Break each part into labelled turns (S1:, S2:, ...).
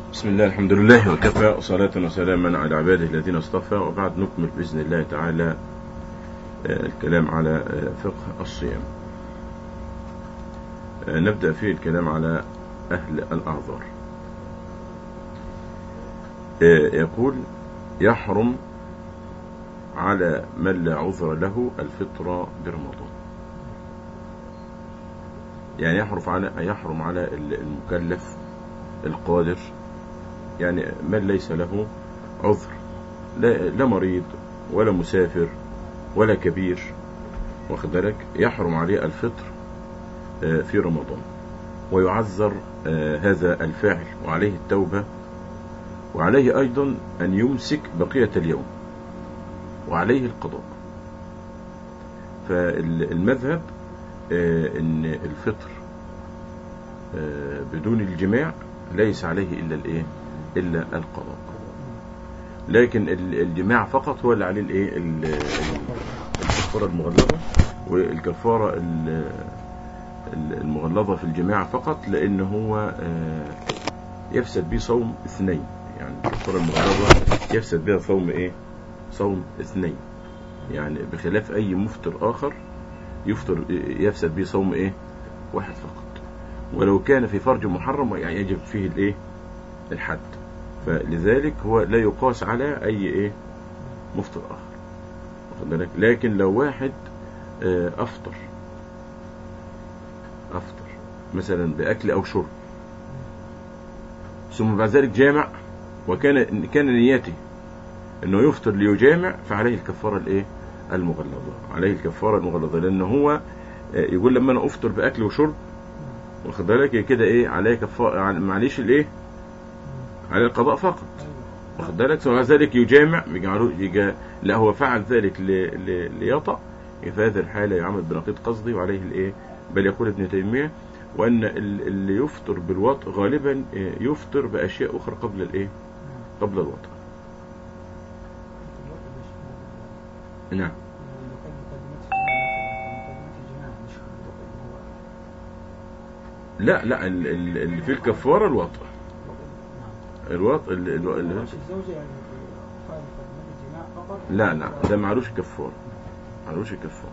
S1: بسم الله الحمد لله وكفى وصلاة وسلاما على عباده الذين اصطفى وبعد نكمل بإذن الله تعالى الكلام على فقه الصيام نبدأ فيه الكلام على أهل الأعذار يقول يحرم على من لا عذر له الفطرة برمضان يعني يحرم على يحرم على المكلف القادر يعني من ليس له عذر لا, لا مريض ولا مسافر ولا كبير واخد بالك يحرم عليه الفطر في رمضان ويعذر هذا الفاعل وعليه التوبة وعليه أيضا أن يمسك بقية اليوم وعليه القضاء فالمذهب أن الفطر بدون الجماع ليس عليه إلا الإيه إلا القضاء لكن الجماع فقط هو اللي عليه الإيه الكفارة المغلظة والكفارة المغلظة في الجماع فقط لأن هو يفسد به صوم اثنين يعني الكفارة المغلظة يفسد بها صوم إيه صوم اثنين يعني بخلاف أي مفطر آخر يفطر يفسد به صوم إيه واحد فقط ولو كان في فرج محرم يعني يجب فيه الإيه الحد فلذلك هو لا يقاس على أي إيه مفطر آخر واخد بالك لكن لو واحد أفطر أفطر مثلا بأكل أو شرب ثم بعد ذلك جامع وكان كان نيته انه يفطر ليجامع فعليه الكفاره الايه المغلظه عليه الكفاره المغلظه لان هو يقول لما انا افطر باكل وشرب واخد بالك كده ايه عليه كفاره معليش الايه على القضاء فقط واخد بالك ثم ذلك يجامع يجعله يجا لا هو فعل ذلك لي لي ليطأ في هذه الحالة يعمل بنقيض قصدي وعليه الايه بل يقول ابن تيمية وان اللي يفطر بالوطء غالبا يفطر باشياء اخرى قبل الايه قبل الوطء نعم لا لا اللي في الكفارة الوطء الوطء اللي, اللي لا لا ده معلوش كفارة معلوش كفارة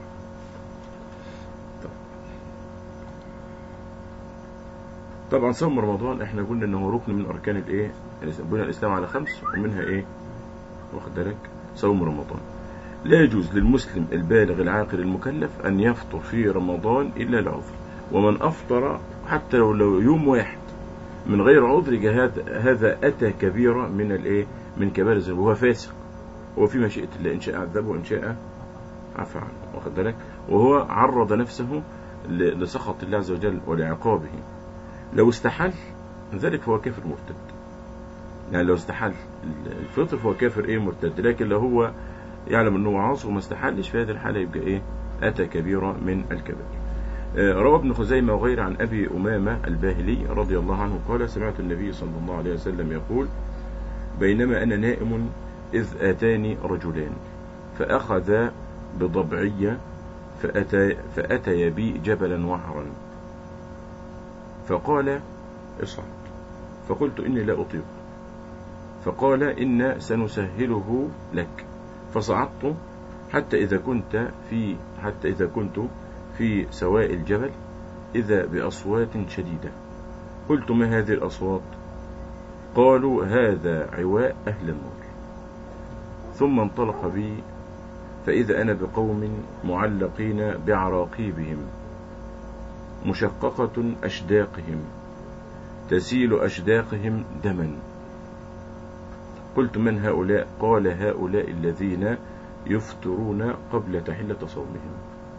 S1: طبعا صوم رمضان احنا قلنا انه ركن من اركان الايه بنى الاسلام على خمس ومنها ايه واخد بالك صوم رمضان لا يجوز للمسلم البالغ العاقل المكلف ان يفطر في رمضان الا لعذر ومن افطر حتى لو, لو يوم واحد من غير عذر هذا اتى كبيره من الايه من كبائر الذنوب وهو فاسق هو في مشيئه الله ان شاء عذبه وان شاء عفى عنه واخد بالك وهو عرض نفسه لسخط الله عز وجل ولعقابه لو استحل ذلك فهو كافر مرتد يعني لو استحل الفطر فهو كافر ايه مرتد لكن لو هو يعلم انه عاصي وما استحلش في هذه الحاله يبقى ايه اتى كبيره من الكبائر روى ابن خزيمة وغيره عن أبي أمامة الباهلي رضي الله عنه قال سمعت النبي صلى الله عليه وسلم يقول بينما أنا نائم إذ آتاني رجلان فأخذ بضبعية فأتى, فأتي بي جبلا وحرا فقال اصعد فقلت إني لا أطيق فقال إن سنسهله لك فصعدت حتى إذا كنت في حتى إذا كنت في سواء الجبل إذا بأصوات شديدة قلت ما هذه الأصوات قالوا هذا عواء أهل النار ثم انطلق بي فإذا أنا بقوم معلقين بعراقيبهم مشققة أشداقهم تسيل أشداقهم دما قلت من هؤلاء قال هؤلاء الذين يفطرون قبل تحلة صومهم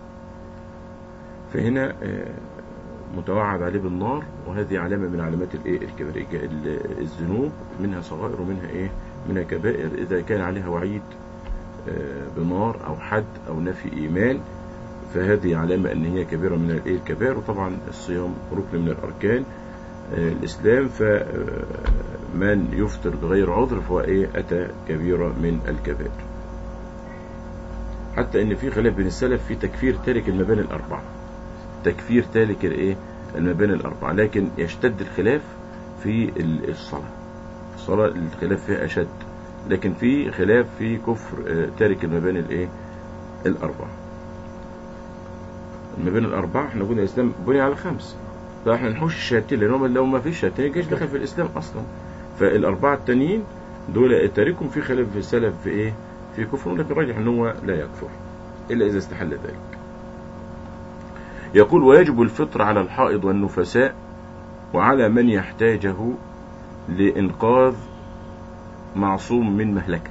S1: فهنا متوعد عليه بالنار وهذه علامة من علامات الايه الكبائر الذنوب منها صغائر ومنها ايه منها كبائر اذا كان عليها وعيد بنار او حد او نفي ايمان فهذه علامة ان هي كبيرة من الايه الكبائر وطبعا الصيام ركن من الاركان الاسلام فمن يفطر بغير عذر فهو ايه اتى كبيرة من الكبائر حتى ان في خلاف بين السلف في تكفير تارك المباني الاربعه تكفير تارك الايه المباني الاربعه لكن يشتد الخلاف في الصلاه الصلاة الخلاف فيها أشد لكن في خلاف في كفر آه، تارك المباني الايه الأربعة المباني الأربعة احنا قلنا الإسلام بني على خمس فاحنا نحوش الشهادتين لأن هم لو ما فيش شهادتين الجيش دخل في الإسلام أصلا فالأربعة التانيين دول تاركهم في خلاف في السلف في إيه في كفر لكن راجح أن هو لا يكفر إلا إذا استحل ذلك يقول ويجب الفطر على الحائض والنفساء وعلى من يحتاجه لإنقاذ معصوم من مهلكة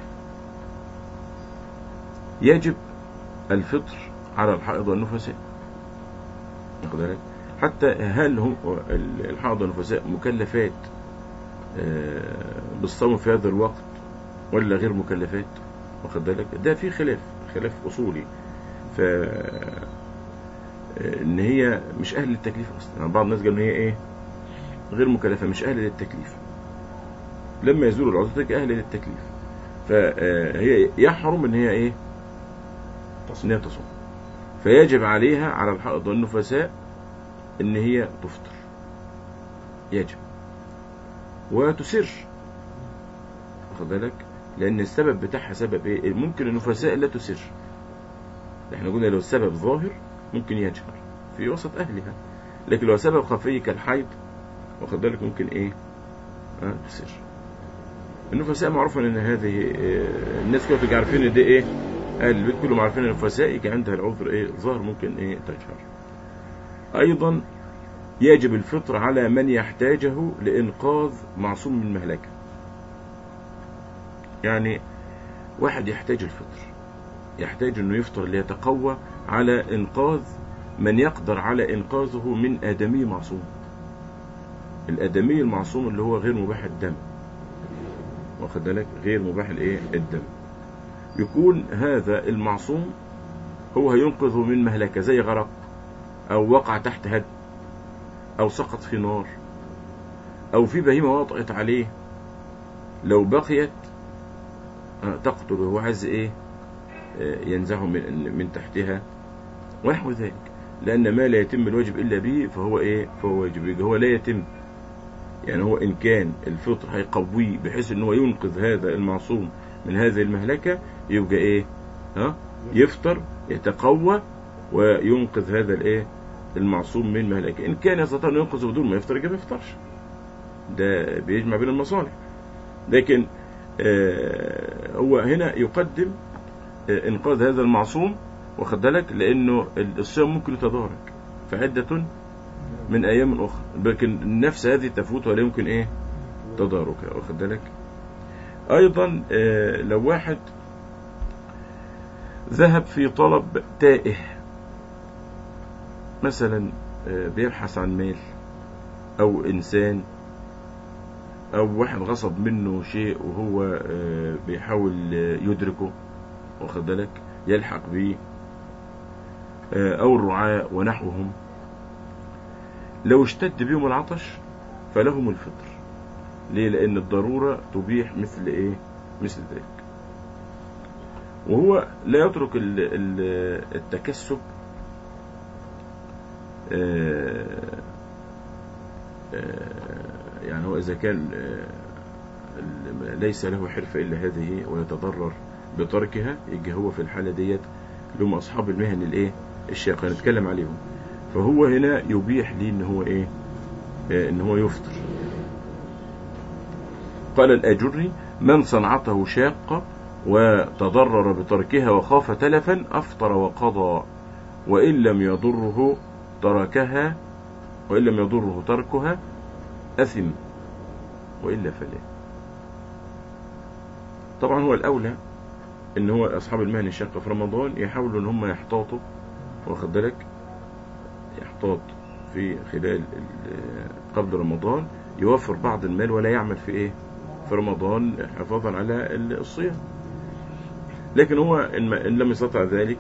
S1: يجب الفطر على الحائض والنفساء واخد بالك؟ حتى هل هم الحائض والنفساء مكلفات آه، بالصوم في هذا الوقت ولا غير مكلفات واخد بالك ده في خلاف خلاف اصولي ف آه، ان هي مش اهل للتكليف اصلا يعني بعض الناس قالوا ان هي ايه غير مكلفه مش اهل للتكليف لما يزول العذر تبقى اهل للتكليف فهي يحرم ان هي ايه ان هي تصوم فيجب عليها على الحائض والنفساء ان هي تفطر يجب وتسر واخد بالك لان السبب بتاعها سبب ايه ممكن النفساء لا تسر احنا قلنا لو السبب ظاهر ممكن يجهر في وسط اهلها لكن لو سبب خفي كالحيض واخد بالك ممكن ايه اه تسر النفساء معروفة ان هذه آه، الناس كانوا تبقى عارفين ان دي ايه اهل البيت كلهم عارفين ان النفساء يجي عندها العذر ايه ظاهر ممكن ايه تجهر ايضا يجب الفطر على من يحتاجه لإنقاذ معصوم من مهلكة يعني واحد يحتاج الفطر يحتاج انه يفطر ليتقوى على انقاذ من يقدر على انقاذه من ادمي معصوم الادمي المعصوم اللي هو غير مباح الدم واخد بالك غير مباح الايه الدم يكون هذا المعصوم هو هينقذه من مهلكه زي غرق او وقع تحت هد او سقط في نار او في بهيمه وطئت عليه لو بقيت آه، تقتل وهو عايز ايه آه، ينزعه من من تحتها ونحو ذلك لان ما لا يتم الواجب الا به فهو ايه فهو واجب يبقى هو لا يتم يعني هو ان كان الفطر هيقويه بحيث ان هو ينقذ هذا المعصوم من هذه المهلكه يبقى ايه ها يفطر يتقوى وينقذ هذا الايه المعصوم من مهلكه ان كان يستطيع ان ينقذه بدون ما يفطر يبقى ما يفطرش ده بيجمع بين المصالح لكن آه هو هنا يقدم آه انقاذ هذا المعصوم واخد بالك لانه الصيام ممكن يتدارك فعدة من ايام اخرى لكن نفس هذه تفوت ولا يمكن ايه تداركها واخد بالك ايضا آه لو واحد ذهب في طلب تائه مثلا آه، بيبحث عن مال او انسان او واحد غصب منه شيء وهو آه، بيحاول آه، يدركه واخد بالك يلحق بيه آه، او الرعاة ونحوهم لو اشتد بهم العطش فلهم الفطر ليه لان الضرورة تبيح مثل ايه مثل ذلك وهو لا يترك ال- ال- التكسب آه، آه، يعني هو إذا كان آه، ال- ليس له حرفة إلا هذه ويتضرر بتركها يجي هو في الحالة ديت اللي هم أصحاب المهن الإيه الشاقة نتكلم عليهم فهو هنا يبيح لي إن هو إيه آه، إن هو يفطر قال الأجري من صنعته شاقة وتضرر بتركها وخاف تلفا أفطر وقضى وإن لم يضره تركها وإن لم يضره تركها أثم وإلا فلا طبعا هو الأولى إن هو أصحاب المهن الشاقة في رمضان يحاولوا إن هم يحتاطوا واخد بالك يحتاط في خلال ال- قبل رمضان يوفر بعض المال ولا يعمل في إيه في رمضان حفاظا على الصيام لكن هو إن ما- إن لم يستطع ذلك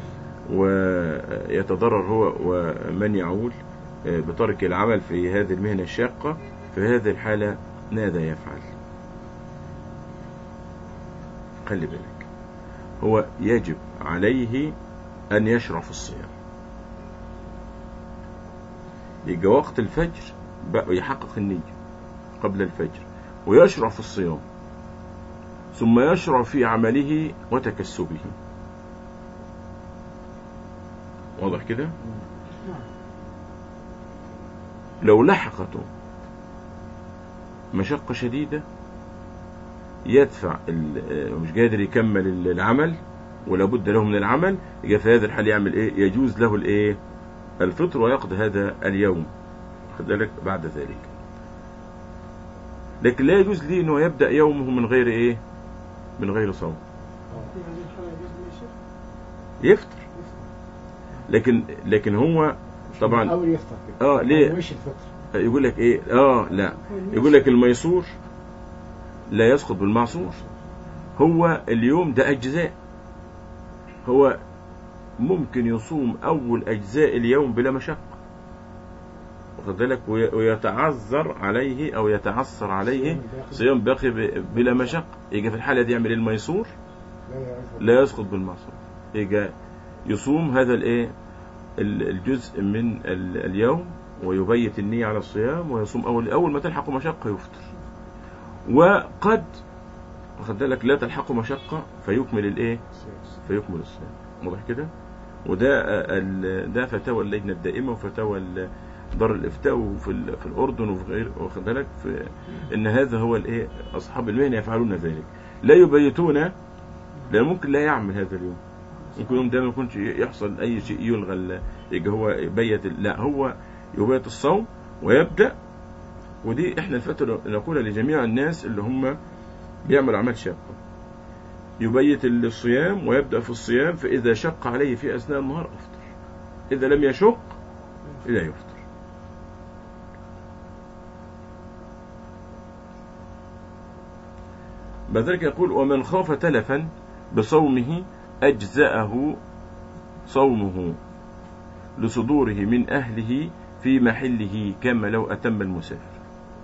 S1: ويتضرر هو ومن يعول بترك العمل في هذه المهنة الشاقة في هذه الحالة ماذا يفعل خلي بالك هو يجب عليه أن يشرع في الصيام يجي وقت الفجر بقى يحقق النية قبل الفجر ويشرع في الصيام ثم يشرع في عمله وتكسبه واضح كده
S2: نعم
S1: لو لحقته مشقة شديدة يدفع ال- آه، مش قادر يكمل ال- العمل ولا بد له من العمل يبقى في هذا الحال يعمل ايه يجوز له الايه الفطر ويقضي هذا اليوم خد بالك بعد ذلك لكن لا يجوز لي انه يبدا يومه من غير ايه من غير صوم
S2: في هذه الحالة يجوز للشيخ
S1: يفطر لكن لكن هو طبعا
S2: أول يفطر كده
S1: اه ليه
S2: مش الفطر
S1: يقول لك ايه اه لا يقول لك الميسور لا يسقط بالمعصور هو اليوم ده أجزاء هو ممكن يصوم أول أجزاء اليوم بلا مشقة واخد بالك وي- ويتعذر عليه أو يتعثر عليه صيام باقي ب- بلا مشقة يجي في الحالة دي يعمل إيه الميسور
S2: لا يعرف
S1: لا يسقط بالمعصور يجي يصوم هذا الايه ال- الجزء من ال- اليوم ويبيت النية على الصيام ويصوم أول أول ما تلحق مشقة يفطر وقد واخد بالك لا تلحق مشقة فيكمل الايه فيكمل الصيام واضح كده وده آه، ال- ده فتاوى اللجنة الدائمة وفتاوى ال- دار الإفتاء وفي ال- في الأردن وفي غير واخد بالك في إن هذا هو الايه أصحاب المهنة يفعلون ذلك لا يبيتون لأن ممكن لا يعمل هذا اليوم ممكن يوم ده ما يكونش يحصل أي شيء يلغى ال- يجي هو يبيت ال- لا هو يبيت الصوم ويبدأ ودي احنا الفترة نقولها لجميع الناس اللي هم بيعملوا أعمال شاقة يبيت الصيام ويبدأ في الصيام فإذا شق عليه في أثناء النهار أفطر إذا لم يشق لا يفطر بعد ذلك يقول ومن خاف تلفا بصومه أجزأه صومه لصدوره من أهله في محله كما لو أتم المسافر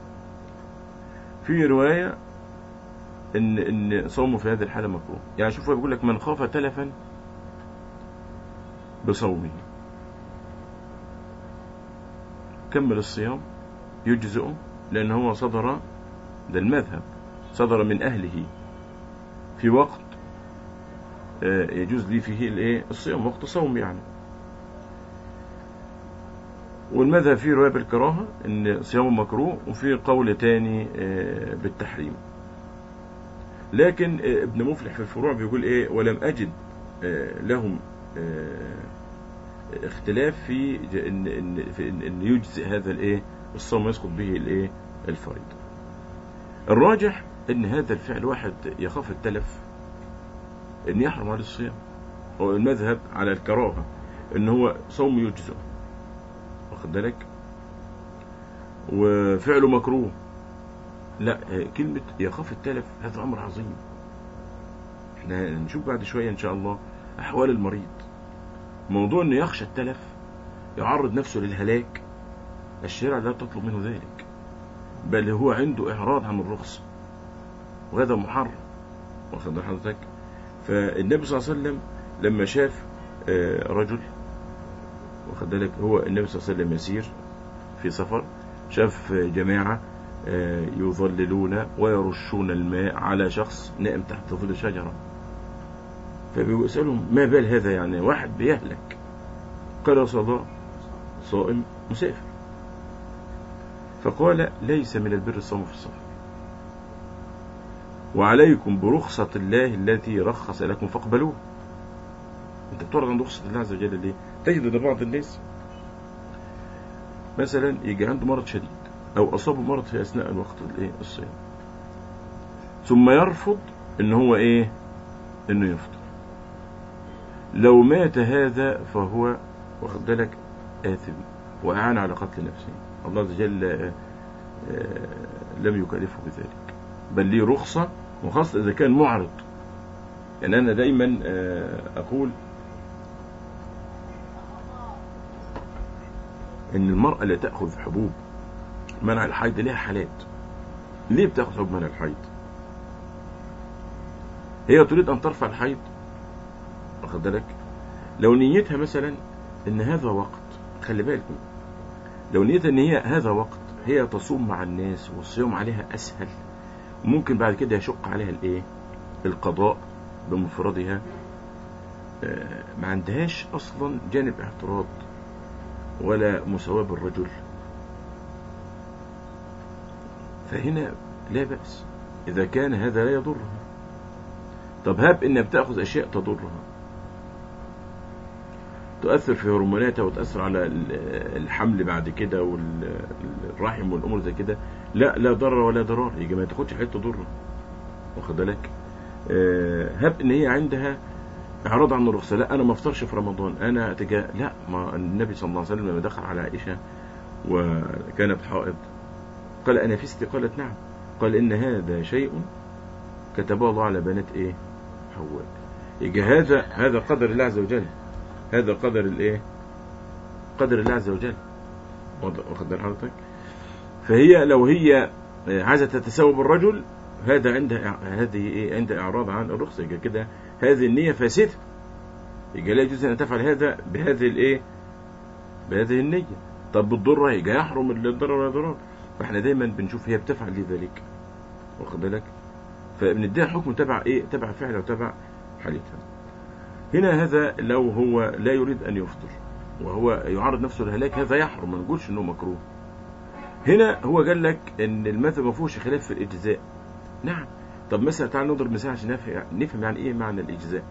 S1: في رواية ان ان صومه في هذه الحاله مكروه يعني شوف هو بيقول لك من خاف تلفا بصومه كمل الصيام يجزئه لان هو صدر ده المذهب صدر من اهله في وقت آه، يجوز لي فيه الايه الصيام وقت صوم يعني والمذهب فيه روايه بالكراهه ان صيامه مكروه وفي قول تاني آه، بالتحريم لكن آه، ابن مفلح في الفروع بيقول ايه ولم اجد آه، لهم آه، اختلاف في ج- ان ان في ان إن يجزئ هذا الايه الصوم يسقط به الايه الفريضه الراجح ان هذا الفعل واحد يخاف التلف ان يحرم عليه الصيام هو المذهب على الكراهه ان هو صوم يجزئ واخد بالك وفعله مكروه لا آه، كلمة يخاف التلف هذا أمر عظيم احنا نشوف بعد شوية إن شاء الله أحوال المريض موضوع إنه يخشى التلف يعرض نفسه للهلاك الشرع لا تطلب منه ذلك بل هو عنده إعراض عن الرخصة وهذا محرم واخد بال حضرتك فالنبي صلى الله عليه وسلم لما شاف آه، رجل واخد بالك هو النبي صلى الله عليه وسلم يسير في سفر شاف جماعة آه، يظللون ويرشون الماء على شخص نائم تحت ظل شجرة فبيسألهم ما بال هذا يعني واحد بيهلك قال يا رسول الله صائم مسافر فقال ليس من البر الصوم في السفر وعليكم برخصة الله التي رخص لكم فاقبلوه انت بتعرض عن رخصة الله عز وجل ليه تجد لبعض الناس مثلا يجي عنده مرض شديد او اصابه مرض في اثناء الوقت الايه الصيام ثم يرفض ان هو ايه انه يفطر لو مات هذا فهو واخد بالك آثم وأعان على قتل نفسه الله عز وجل آه، آه، لم يكلفه بذلك بل ليه رخصة وخاصة إذا كان معرض يعني أنا دايما آه، أقول إن المرأة اللي تأخذ حبوب منع الحيض لها حالات ليه بتاخذ حبوب منع الحيض هي تريد أن ترفع الحيض واخد بالك لو نيتها مثلا ان هذا وقت خلي بالكم لو نيتها ان هي هذا وقت هي تصوم مع الناس والصيام عليها اسهل ممكن بعد كده يشق عليها الايه القضاء بمفردها آه، ما عندهاش اصلا جانب اعتراض ولا مساواة بالرجل فهنا لا بأس إذا كان هذا لا يضرها طب هب إنها بتأخذ أشياء تضرها تؤثر في هرموناتها وتأثر على ال- الحمل بعد كده والرحم والأمور زي كده لا لا ضرر ولا ضرار يجي ما تاخدش حاجة تضرها واخد بالك آه، هب إن هي عندها إعراض عن الرخصة لا أنا ما أفطرش في رمضان أنا أتجا لا ما النبي صلى الله عليه وسلم لما دخل على عائشة وكانت حائض قال أنا فست قالت نعم قال إن هذا شيء كتبه الله على بنات إيه حواء يجي هذا هذا قدر الله عز وجل هذا قدر الإيه قدر الله عز وجل واضح- واخد بال حضرتك فهي لو هي عايزة تتساوى بالرجل هذا عندها هذه إيه عندها إعراض عن الرخصة يجي كده هذه النية فاسدة يجي لا يجوز أن تفعل هذا بهذه الإيه بهذه النية طب بالضرة يجي يحرم الضرر ولا ضرر فاحنا دايما بنشوف هي بتفعل ليه ذلك واخد بالك فبنديها حكم تبع ايه تبع فعل وتبع حالتها هنا هذا لو هو لا يريد ان يفطر وهو يعرض نفسه للهلاك هذا يحرم ما نقولش انه مكروه هنا هو قال لك ان المذهب ما فيهوش خلاف في الاجزاء نعم طب مثلا تعال نضرب مثال عشان نفهم نفهم يعني ايه معنى الاجزاء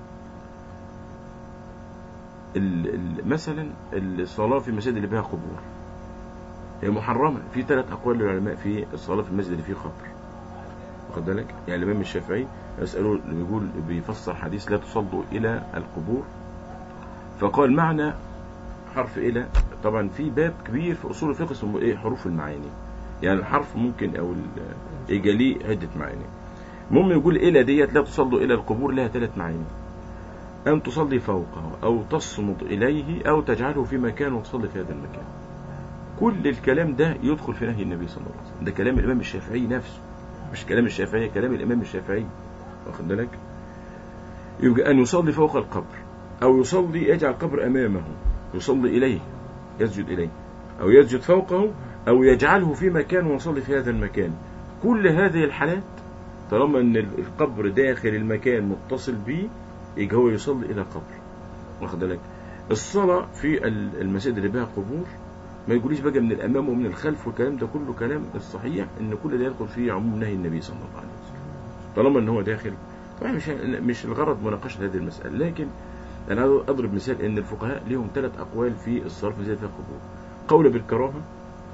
S1: ال- ال- مثلا الصلاه في المساجد اللي فيها قبور هي محرمة في ثلاث أقوال للعلماء في الصلاة في المسجد اللي فيه قبر واخد بالك يعني الإمام الشافعي يسأله بيقول بيفسر حديث لا تصلوا إلى القبور فقال معنى حرف إلى طبعا في باب كبير في أصول الفقه اسمه إيه حروف المعاني يعني الحرف ممكن أو ال- يجي ليه عدة معاني المهم يقول إلى ديت لا تصلوا إلى القبور لها ثلاث معاني أن تصلي فوقه أو تصمد إليه أو تجعله في مكان وتصلي في هذا المكان كل الكلام ده يدخل في نهي النبي صلى الله عليه وسلم ده كلام الإمام الشافعي نفسه مش كلام الشافعي كلام الإمام الشافعي واخد بالك يبقى أن يصلي فوق القبر أو يصلي يجعل القبر أمامه يصلي إليه يسجد إليه أو يسجد فوقه أو يجعله في مكان ويصلي في هذا المكان كل هذه الحالات طالما أن القبر داخل المكان متصل به يبقى هو يصلي إلى قبر واخد بالك الصلاة في المساجد اللي بها قبور ما يقوليش بقى من الامام ومن الخلف والكلام ده كله كلام الصحيح ان كل ده يدخل فيه عموم نهي النبي صلى الله عليه وسلم طالما ان هو داخل طبعا مش مش الغرض مناقشه هذه المساله لكن انا اضرب مثال ان الفقهاء لهم ثلاث اقوال في الصرف زي فيها قبور قول بالكراهه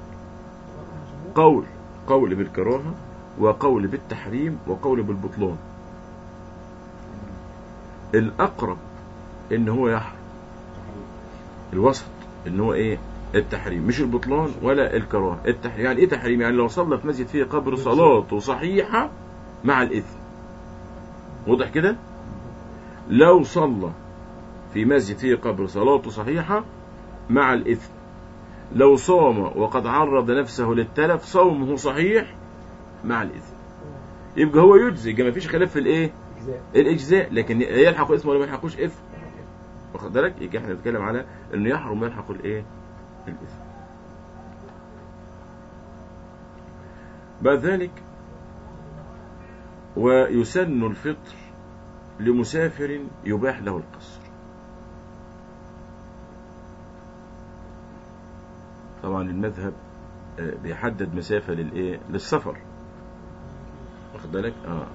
S1: قول قول بالكراهه وقول بالتحريم وقول بالبطلان الاقرب ان هو يحرم الوسط ان هو ايه التحريم مش البطلان ولا الكراهه التحريم يعني ايه تحريم يعني لو صلى في مسجد فيه قبر صلاته صحيحه مع الاثم واضح كده لو صلى في مسجد فيه قبر صلاته صحيحه مع الاثم لو صام وقد عرض نفسه للتلف صومه صحيح مع الاثم يبقى هو يجزي يبقى ما فيش خلاف في الايه
S2: أجزاء
S1: الاجزاء لكن يلحق اسم ولا ما يلحقوش اثم واخد بالك يبقى احنا بنتكلم على انه يحرم يلحق الايه الاثم بعد ذلك ويسن الفطر لمسافر يباح له القصر طبعا المذهب آه، بيحدد مسافة للايه للسفر واخد بالك اه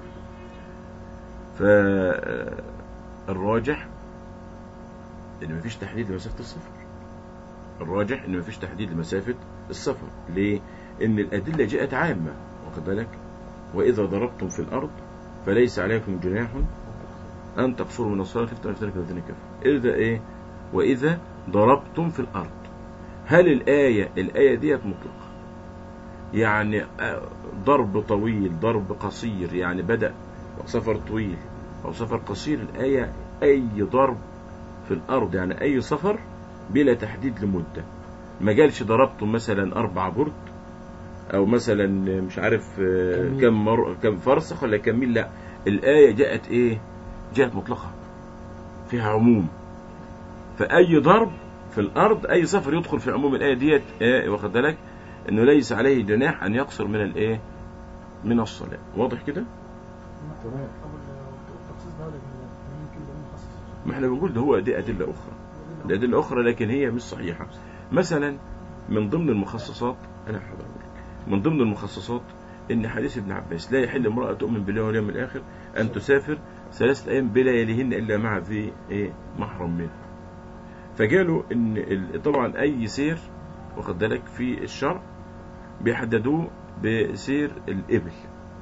S1: فالراجح ان مفيش تحديد لمسافة السفر الراجح ان مفيش تحديد لمسافة السفر ليه ان الادلة جاءت عامة واخد بالك واذا ضربتم في الارض فليس عليكم جناح ان تقصروا من الصلاة خفتم ان يفتنكم الذين كفروا اذا ايه واذا ضربتم في الارض هل الآية الآية ديت مطلقة يعني آه، ضرب طويل ضرب قصير يعني بدأ سفر طويل أو سفر قصير الآية أي ضرب في الأرض يعني أي سفر بلا تحديد لمدة ما قالش ضربتم مثلا أربع برد أو مثلا مش عارف آه،
S2: كم ميل.
S1: كم مر... كم فرسخ ولا كم ميل لا الآية جاءت إيه جاءت مطلقة فيها عموم فأي ضرب في الأرض أي سفر يدخل في عموم الآية ديت إيه واخد بالك إنه ليس عليه جناح أن يقصر من الإيه من الصلاة واضح كده
S2: تمام
S3: طب التخصيص ده ولا يمكن ده مخصص
S1: ما احنا بنقول ده هو دي أدلة أخرى ده أدلة أخرى لكن هي مش صحيحة مثلا من ضمن المخصصات أنا هقول من ضمن المخصصات إن حديث ابن عباس لا يحل امرأة تؤمن بالله واليوم الآخر أن تسافر ثلاثة أيام بلا يليهن إلا مع ذي إيه محرم منها فقالوا إن ال- طبعا أي سير واخد بالك في الشرع بيحددوه بسير الإبل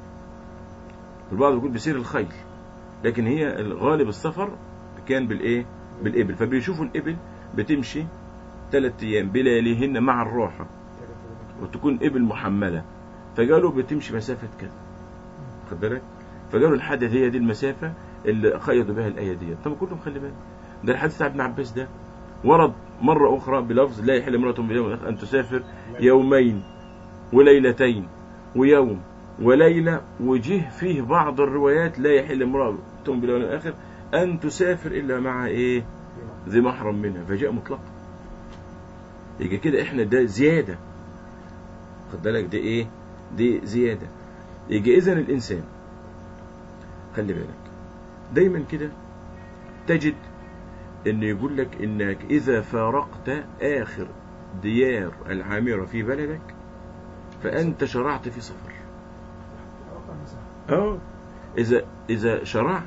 S1: البعض بيقول بسير الخيل لكن هي الغالب السفر كان بالإيه بالإبل فبيشوفوا الإبل بتمشي ثلاثة أيام بلا يليهن مع الراحة وتكون إبل محملة فقالوا بتمشي مسافة كذا خد بالك فقالوا الحدث هي دي المسافة اللي قيدوا بها الآية دي طب كلهم خلي بالك ده الحديث بتاع ابن عباس ده ورد مرة أخرى بلفظ لا يحل امرأة باليوم الآخر أن تسافر يومين وليلتين ويوم وليلة وجه فيه بعض الروايات لا يحل امرأة باليوم الآخر أن تسافر إلا مع إيه ذي محرم منها فجاء مطلق يجي كده إحنا ده زيادة خد بالك ده إيه دي زيادة يجي إذن الإنسان خلي بالك دايما كده تجد ان يقول لك انك اذا فارقت اخر ديار العامرة في بلدك فانت شرعت في سفر
S3: رقم مساحة
S1: اه اذا اذا شرعت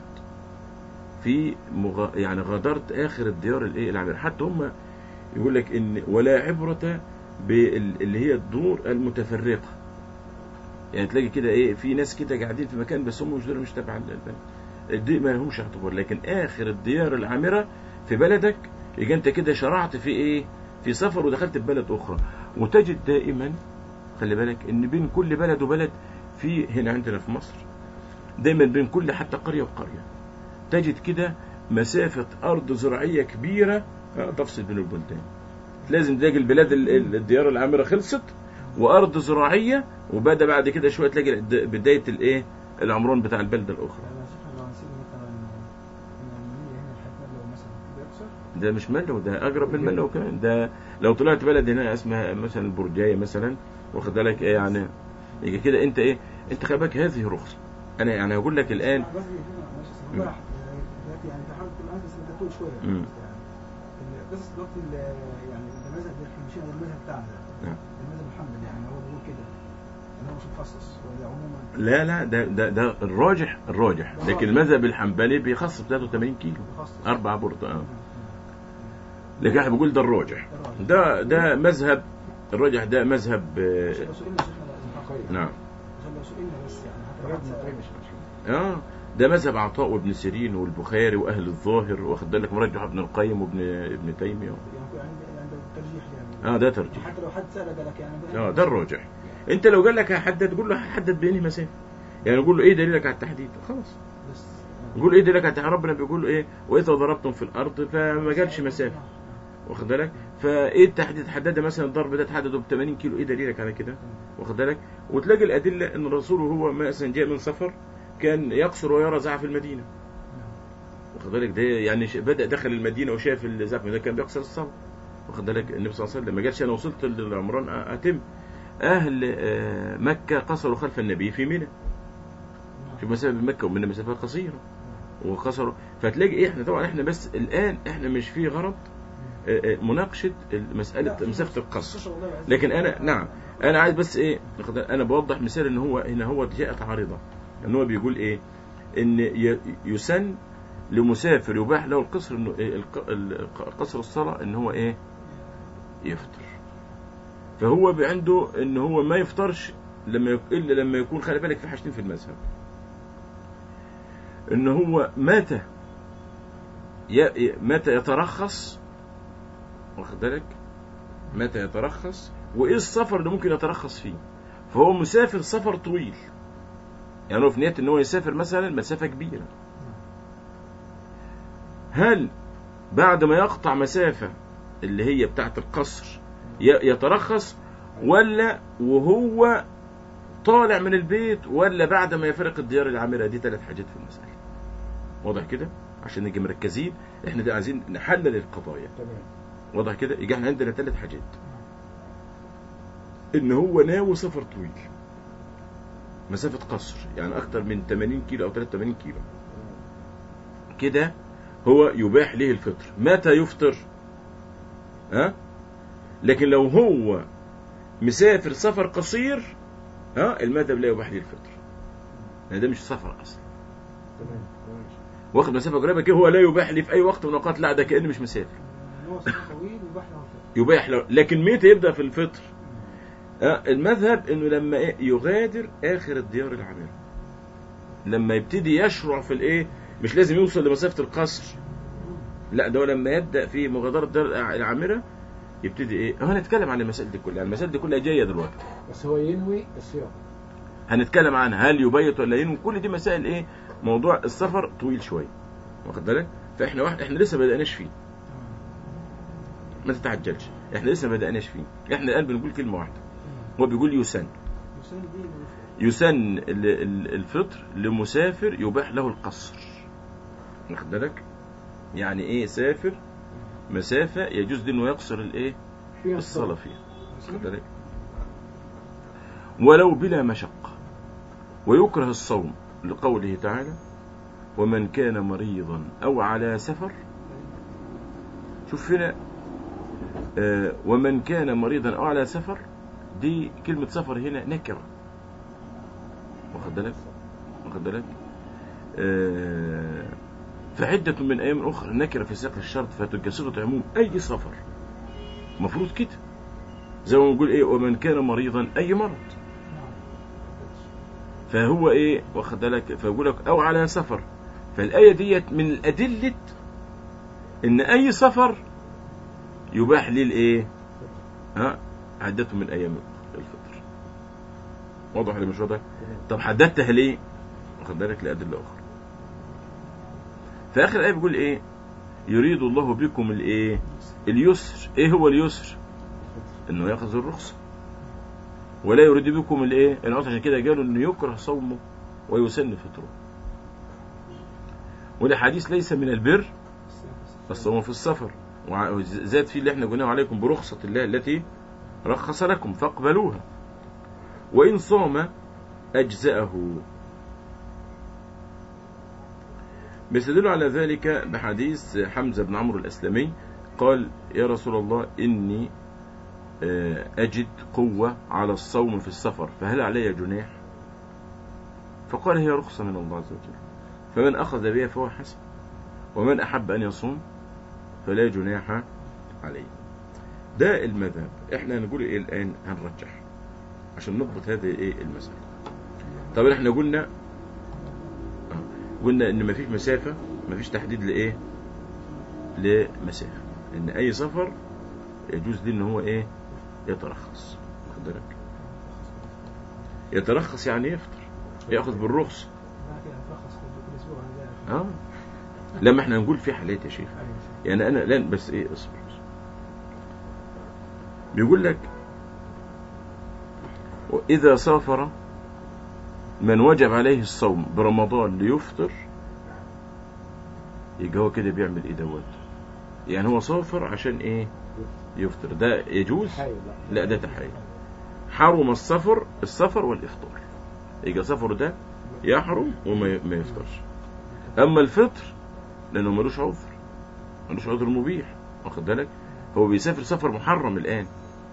S1: في مغ... يعني غادرت اخر الديار الايه العامرة حتى هم يقول لك ان ولا عبرة باللي هي الدور المتفرقة يعني تلاقي كده ايه في ناس كده قاعدين في مكان بس هم مش دول مش تبع البلد دي ما لهمش اعتبار لكن اخر الديار العامرة في بلدك يبقى انت كده شرعت في ايه في سفر ودخلت في بلد اخرى وتجد دائما خلي بالك ان بين كل بلد وبلد في هنا عندنا في مصر دايما بين كل حتى قرية وقرية تجد كده مسافة أرض زراعية كبيرة آه، تفصل بين البلدان لازم تلاقي البلاد ال- ال- الديار العامرة خلصت وأرض زراعية وبدأ بعد كده شوية تلاقي الد- بداية الإيه العمران بتاع البلدة الأخرى
S3: يعني شوف لو هنسيب مثلا من المنية هنا لحد لو مثلا بيقصر
S1: ده مش ملو ده أقرب من ملو كمان ده لو طلعت بلد هنا اسمها مثلا البرجاية مثلا واخد بالك إيه يعني يجي كده أنت إيه أنت خلي بالك هذه رخصة أنا يعني هقول لك الآن
S3: بس هنا ماشي
S1: مم.
S3: صراحة دلوقتي يعني تحاول تبقى بس انت طول شوية
S1: مم.
S3: يعني بس دلوقتي ال- يعني المذهب ده احنا مشينا على المذهب بتاعنا ده
S1: نعم.
S3: المذهب الحنبلي يعني هو بيقول كده ان هو مش مخصص ولا عموما
S1: لا لا ده ده ده الراجح الراجح لكن المذهب الحنبلي بيخصص 83 كيلو
S3: مخصص
S1: أربعة برضه آه.
S3: مم.
S1: لكن احنا بنقول ده الراجح ده ده مذهب الراجح ده مذهب آه،
S3: عشان لو سئلنا شيخنا
S1: نعم
S3: عشان لو سئلنا بس يعني حتى
S2: طيب
S3: بعد
S2: ما
S3: سؤال.
S2: طيب مش مشكلة
S1: اه ده مذهب عطاء وابن سيرين والبخاري واهل الظاهر واخد بالك مرجح ابن القيم وابن ابن تيميه
S3: يعني يعني يعني ده ترجيح يعني
S1: اه ده ترجيح
S3: حتى لو حد سأل قال لك يعني
S1: اه ده الراجح انت لو قال لك هحدد قول له هحدد بيني مسافه يعني قول له ايه دليلك على التحديد خلاص
S3: بس
S1: قول ايه دليلك على التحديد ربنا بيقول ايه واذا ضربتم في الارض فما قالش مسافه واخد بالك فايه التحديد حدد مثلا الضرب ده تحدده ب 80 كيلو ايه دليلك على كده واخد بالك وتلاقي الادله ان الرسول وهو مثلا جاء من سفر كان يقصر ويرى زعف المدينه واخد بالك ده يعني ش- بدا دخل المدينه وشاف الزعف ده كان بيقصر الصوت واخد بالك النبي صلى الله عليه وسلم ما قالش انا وصلت للعمران أ- اتم اهل آه، مكه قصروا خلف النبي في منى في مسافه بين مكه ومنى مسافه قصيره وقصروا فتلاقي ايه احنا طبعا احنا بس الان احنا مش في غرض آه، آه، مناقشه مساله مسافه القصر لكن انا نعم انا عايز بس ايه واخد بالك؟ انا بوضح مثال ان هو هنا هو جاءت عارضه ان هو بيقول ايه ان ي- يسن لمسافر يباح له القصر انه إيه الق- ال- قصر الصلاه ان هو ايه يفطر فهو بي- عنده ان هو ما يفطرش لما يك... الا لما يكون خلي بالك في حاجتين في المذهب ان هو متى ي... ي- متى يترخص واخد بالك متى يترخص وايه السفر اللي ممكن يترخص فيه فهو مسافر سفر طويل يعني هو في نية ان هو يسافر مثلا مسافة كبيرة هل بعد ما يقطع مسافة اللي هي بتاعت القصر ي- يترخص ولا وهو طالع من البيت ولا بعد ما يفرق الديار العامرة دي ثلاث حاجات في المسألة واضح كده عشان نجي مركزين احنا ده عايزين نحلل القضايا
S2: تمام
S1: واضح كده يجي احنا عندنا ثلاث حاجات ان هو ناوي سفر طويل مسافة قصر يعني أكتر من 80 كيلو أو 83 كيلو كده هو يباح له الفطر متى يفطر ها لكن لو هو مسافر سفر قصير ها المذهب لا يباح له الفطر يعني ده مش سفر اصلا
S2: تمام تمام
S1: واخد مسافه قريبه كده هو لا يباح لي في اي وقت من الاوقات لا ده كانه مش مسافر
S3: ان هو سفر طويل يباح له الفطر.
S1: يباح له لكن متى يبدا في الفطر ها المذهب انه لما إيه؟ يغادر اخر الديار العامره لما يبتدي يشرع في الايه مش لازم يوصل لمسافه القصر لا ده هو لما يبدا في مغادره الدار العامره يبتدي ايه هنتكلم عن المسائل دي كلها المسائل دي كلها جايه دلوقتي
S2: بس هو ينوي الصيام
S1: هنتكلم عنها هل يبيت ولا ينوي كل دي مسائل ايه موضوع السفر طويل شويه واخد بالك فاحنا واحد احنا لسه ما بدأناش فيه ما تتعجلش احنا لسه ما بدأناش فيه احنا الان بنقول كلمه واحده هو بيقول يسن
S3: يسن دي المفروض.
S1: يسن ال- ال- الفطر لمسافر يباح له القصر واخد بالك يعني ايه سافر مسافه يجوز له انه يقصر الايه
S2: فيها
S1: الصلاه فيها واخد بالك ولو بلا مشقة ويكره الصوم لقوله تعالى ومن كان مريضا أو على سفر شوف هنا آه ومن كان مريضا أو على سفر دي كلمة سفر هنا نكرة واخد بالك واخد بالك آه فعدة من أيام أخرى نكرة في سياق الشرط فتبقى صيغة عموم أي سفر المفروض كده زي ما بنقول ايه ومن كان مريضا اي مرض
S3: نعم
S1: فهو ايه واخد بالك فيقول لك او على سفر فالايه ديت من الادله ان اي سفر يباح ليه الايه ها عدته من ايام الفطر واضح ولا مش واضح طب حددتها ليه واخد بالك لادله اخرى في اخر الايه بيقول ايه يريد الله بكم الايه اليسر ايه هو اليسر انه ياخذ الرخصه ولا يريد بكم الايه العسر عشان كده قالوا انه يكره صومه ويسن فطره والحديث ليس من البر الصوم في السفر وع- وزاد فيه اللي احنا قلناه عليكم برخصة الله التي رخص لكم فاقبلوها وإن صام أجزأه بيستدل على ذلك بحديث حمزة بن عمرو الأسلمي قال يا رسول الله إني آه، أجد قوة على الصوم في السفر فهل علي جناح فقال هي رخصة من الله عز وجل فمن أخذ بها فهو حسن ومن أحب أن يصوم فلا جناح عليه ده المذهب احنا نقول ايه الآن هنرجح عشان نضبط هذه ايه المسألة طب احنا قلنا آه، قلنا ان مفيش مسافة مفيش تحديد لايه لمسافة ان اي سفر يجوز ليه ان هو ايه يترخص واخد بالك يترخص يعني يفطر ياخذ بالرخصة
S3: بعد كده هترخص كل اسبوع عن ذلك
S1: اه لما احنا نقول في حالات يا شيخ
S3: أيوة.
S1: يعني انا لن بس ايه اصبر اصبر. بيقول لك واذا سافر من وجب عليه الصوم برمضان ليفطر يبقى هو كده بيعمل ايه دوت يعني هو سافر عشان ايه يفطر ده يجوز
S2: حي لا
S1: لا ده تحريم حرم السفر السفر والافطار يبقى سفره ده يحرم وما ما يفطرش اما الفطر لانه ملوش عذر ملوش عذر مبيح واخد بالك هو بيسافر سفر محرم الان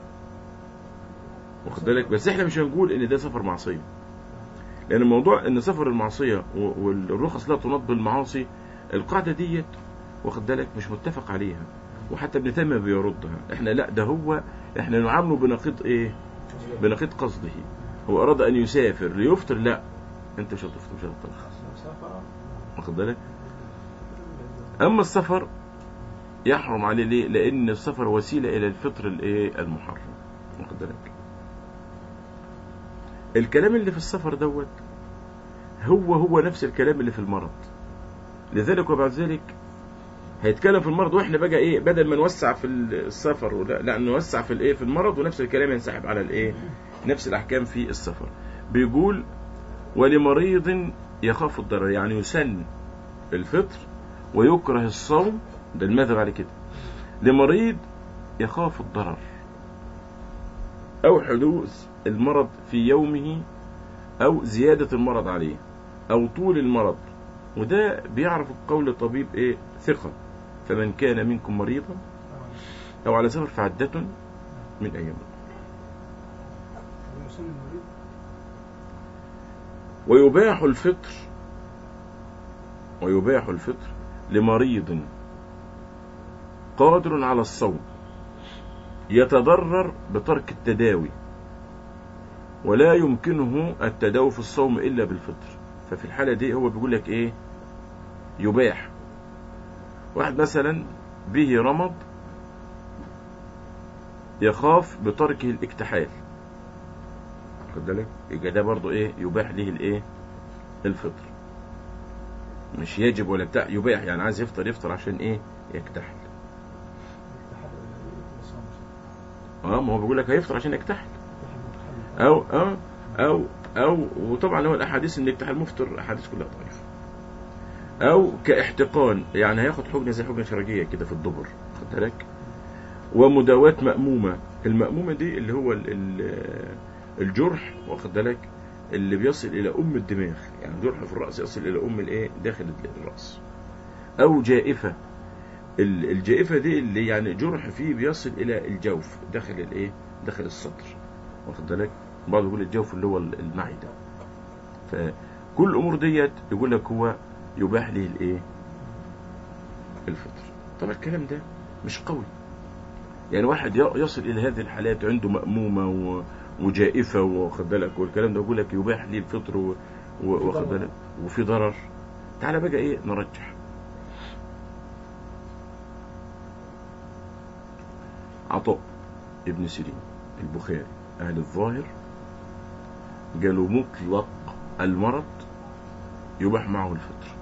S1: واخد بالك بس احنا مش هنقول ان ده سفر معصيه لان الموضوع ان سفر المعصيه و- والرخص لا تنط بالمعاصي القاعده ديت واخد بالك مش متفق عليها وحتى ابن تيميه بيردها احنا لا ده هو احنا نعامله بنقيض ايه بنقيض قصده هو اراد ان يسافر ليفطر لا انت مش هتفطر مش هتترخص
S3: لو سافر
S1: واخد بالك اما السفر يحرم عليه ليه لان السفر وسيله الى الفطر الايه المحرم واخد بالك الكلام اللي في السفر دوت هو هو نفس الكلام اللي في المرض لذلك وبعد ذلك هيتكلم في المرض واحنا بقى ايه بدل ما نوسع في السفر ولا لا نوسع في الايه في المرض ونفس الكلام ينسحب على الايه نفس الاحكام في السفر بيقول ولمريض يخاف الضرر يعني يسن الفطر ويكره الصوم ده المذهب على كده لمريض يخاف الضرر أو حدوث المرض في يومه أو زيادة المرض عليه أو طول المرض وده بيعرف قول الطبيب إيه ثقة فمن كان منكم مريضا أو على سفر فعدة من أيام
S3: ويسمى المريض
S1: ويباح الفطر ويباح الفطر لمريض قادر على الصوم يتضرر بترك التداوي ولا يمكنه التداوي في الصوم إلا بالفطر ففي الحالة دي هو بيقول لك إيه يباح واحد مثلا به رمض يخاف بتركه الاكتحال خد بالك يبقى ده برضه ايه يباح له الايه الفطر مش يجب ولا بتاع يباح يعني عايز يفطر يفطر عشان ايه يكتحل اه ما هو بيقول لك هيفطر عشان يكتحل او اه او او وطبعا هو الاحاديث ان اكتحال مفطر احاديث كلها ضعيفه او كاحتقان يعني هياخد حجنه زي حجنه شرجيه كده في الدبر خد بالك ومداواة مأمومة المأمومة دي اللي هو ال- ال- الجرح واخد بالك اللي بيصل إلى أم الدماغ يعني جرح في الرأس يصل إلى أم الإيه داخل الرأس أو جائفة ال- الجائفة دي اللي يعني جرح فيه بيصل إلى الجوف داخل الإيه داخل الصدر واخد بالك بعض يقول الجوف اللي هو ال- المعدة فكل الأمور ديت يقول لك هو يباح له الإيه الفطر طبعا الكلام ده مش قوي يعني واحد ي- يصل الى هذه الحالات عنده مأمومة و- وجائفة واخد بالك والكلام ده يقول لك يباح لي الفطر و- و- واخد بالك وفي ضرر تعالى بقى ايه نرجح عطاء ابن سيرين البخاري اهل الظاهر قالوا مطلق المرض يباح معه الفطر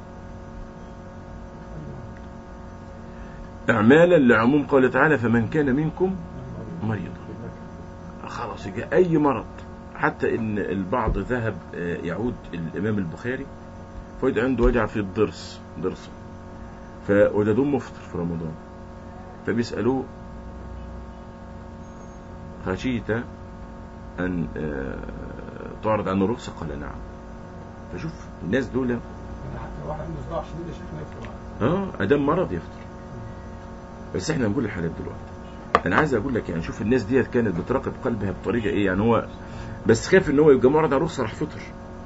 S1: اعمالا لعموم قوله تعالى فمن كان منكم مريضا خلاص يجي اي مرض حتى ان البعض ذهب آه، يعود الامام البخاري فوجد عنده وجع في الضرس ضرسه فوجدوه مفطر في رمضان فبيسالوه خشيت ان آه، تعرض عنه الرخصه قال نعم فشوف الناس دول
S3: يعني حتى واحد عنده صداع شديد يا شيخنا يفطر
S1: اه ادام مرض يفطر بس احنا نقول الحالات دلوقتي انا عايز اقول لك يعني شوف الناس ديت كانت بتراقب قلبها بطريقه ايه يعني هو بس خاف ان هو يبقى معرض على رخصه راح فطر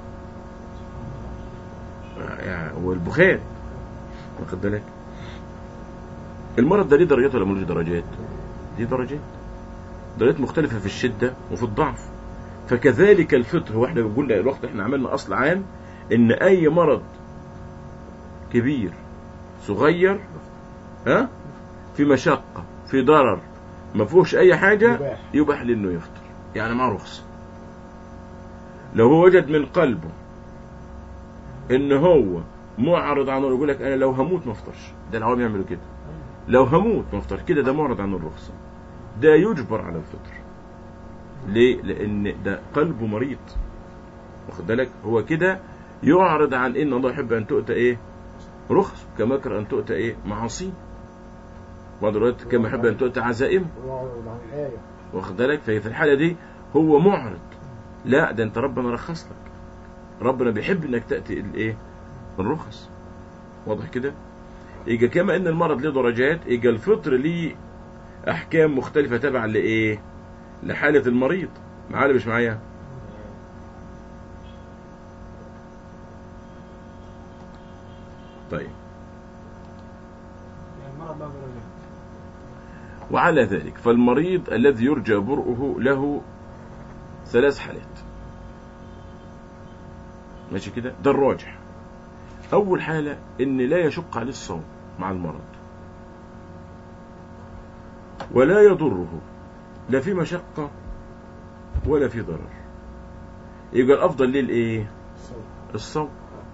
S1: آه، يعني هو البخاري واخد بالك المرض ده ليه درجات ولا ملوش درجات؟ دي درجات درجات مختلفه في الشده وفي الضعف فكذلك الفطر هو احنا بنقول الوقت احنا عملنا اصل عام ان اي مرض كبير صغير ها في مشقة في ضرر ما فيهوش أي حاجة
S2: يباح.
S1: يباح لأنه يفطر يعني معاه رخصة لو هو وجد من قلبه إن هو معرض عن يقول لك أنا لو هموت ما افطرش ده العوام يعملوا كده لو هموت ما افطر كده ده معرض عن الرخصة ده يجبر على الفطر ليه؟ لأن ده قلبه مريض واخد بالك هو كده يعرض عن إن الله يحب أن تؤتى إيه؟ رخص كما يكره أن تؤتى إيه؟ معاصيه بعض الروايات كما يحب أن تؤتى عزائم
S2: وعن الآية
S1: واخد بالك فهي في الحالة دي هو معرض لا ده أنت ربنا رخص لك ربنا بيحب إنك تأتي الإيه؟ الرخص واضح كده؟ يجي كما إن المرض له درجات يجي الفطر ليه أحكام مختلفة تبعا لإيه؟ لحالة المريض معايا ولا مش معايا؟ طيب
S3: يعني المرض له درجات
S1: وعلى ذلك فالمريض الذي يرجى برؤه له ثلاث حالات ماشي كده ده الراجح أول حالة إن لا يشق عليه الصوم مع المرض ولا يضره لا في مشقة ولا في ضرر يبقى الأفضل ليه الإيه؟
S2: الصوت
S1: الصوم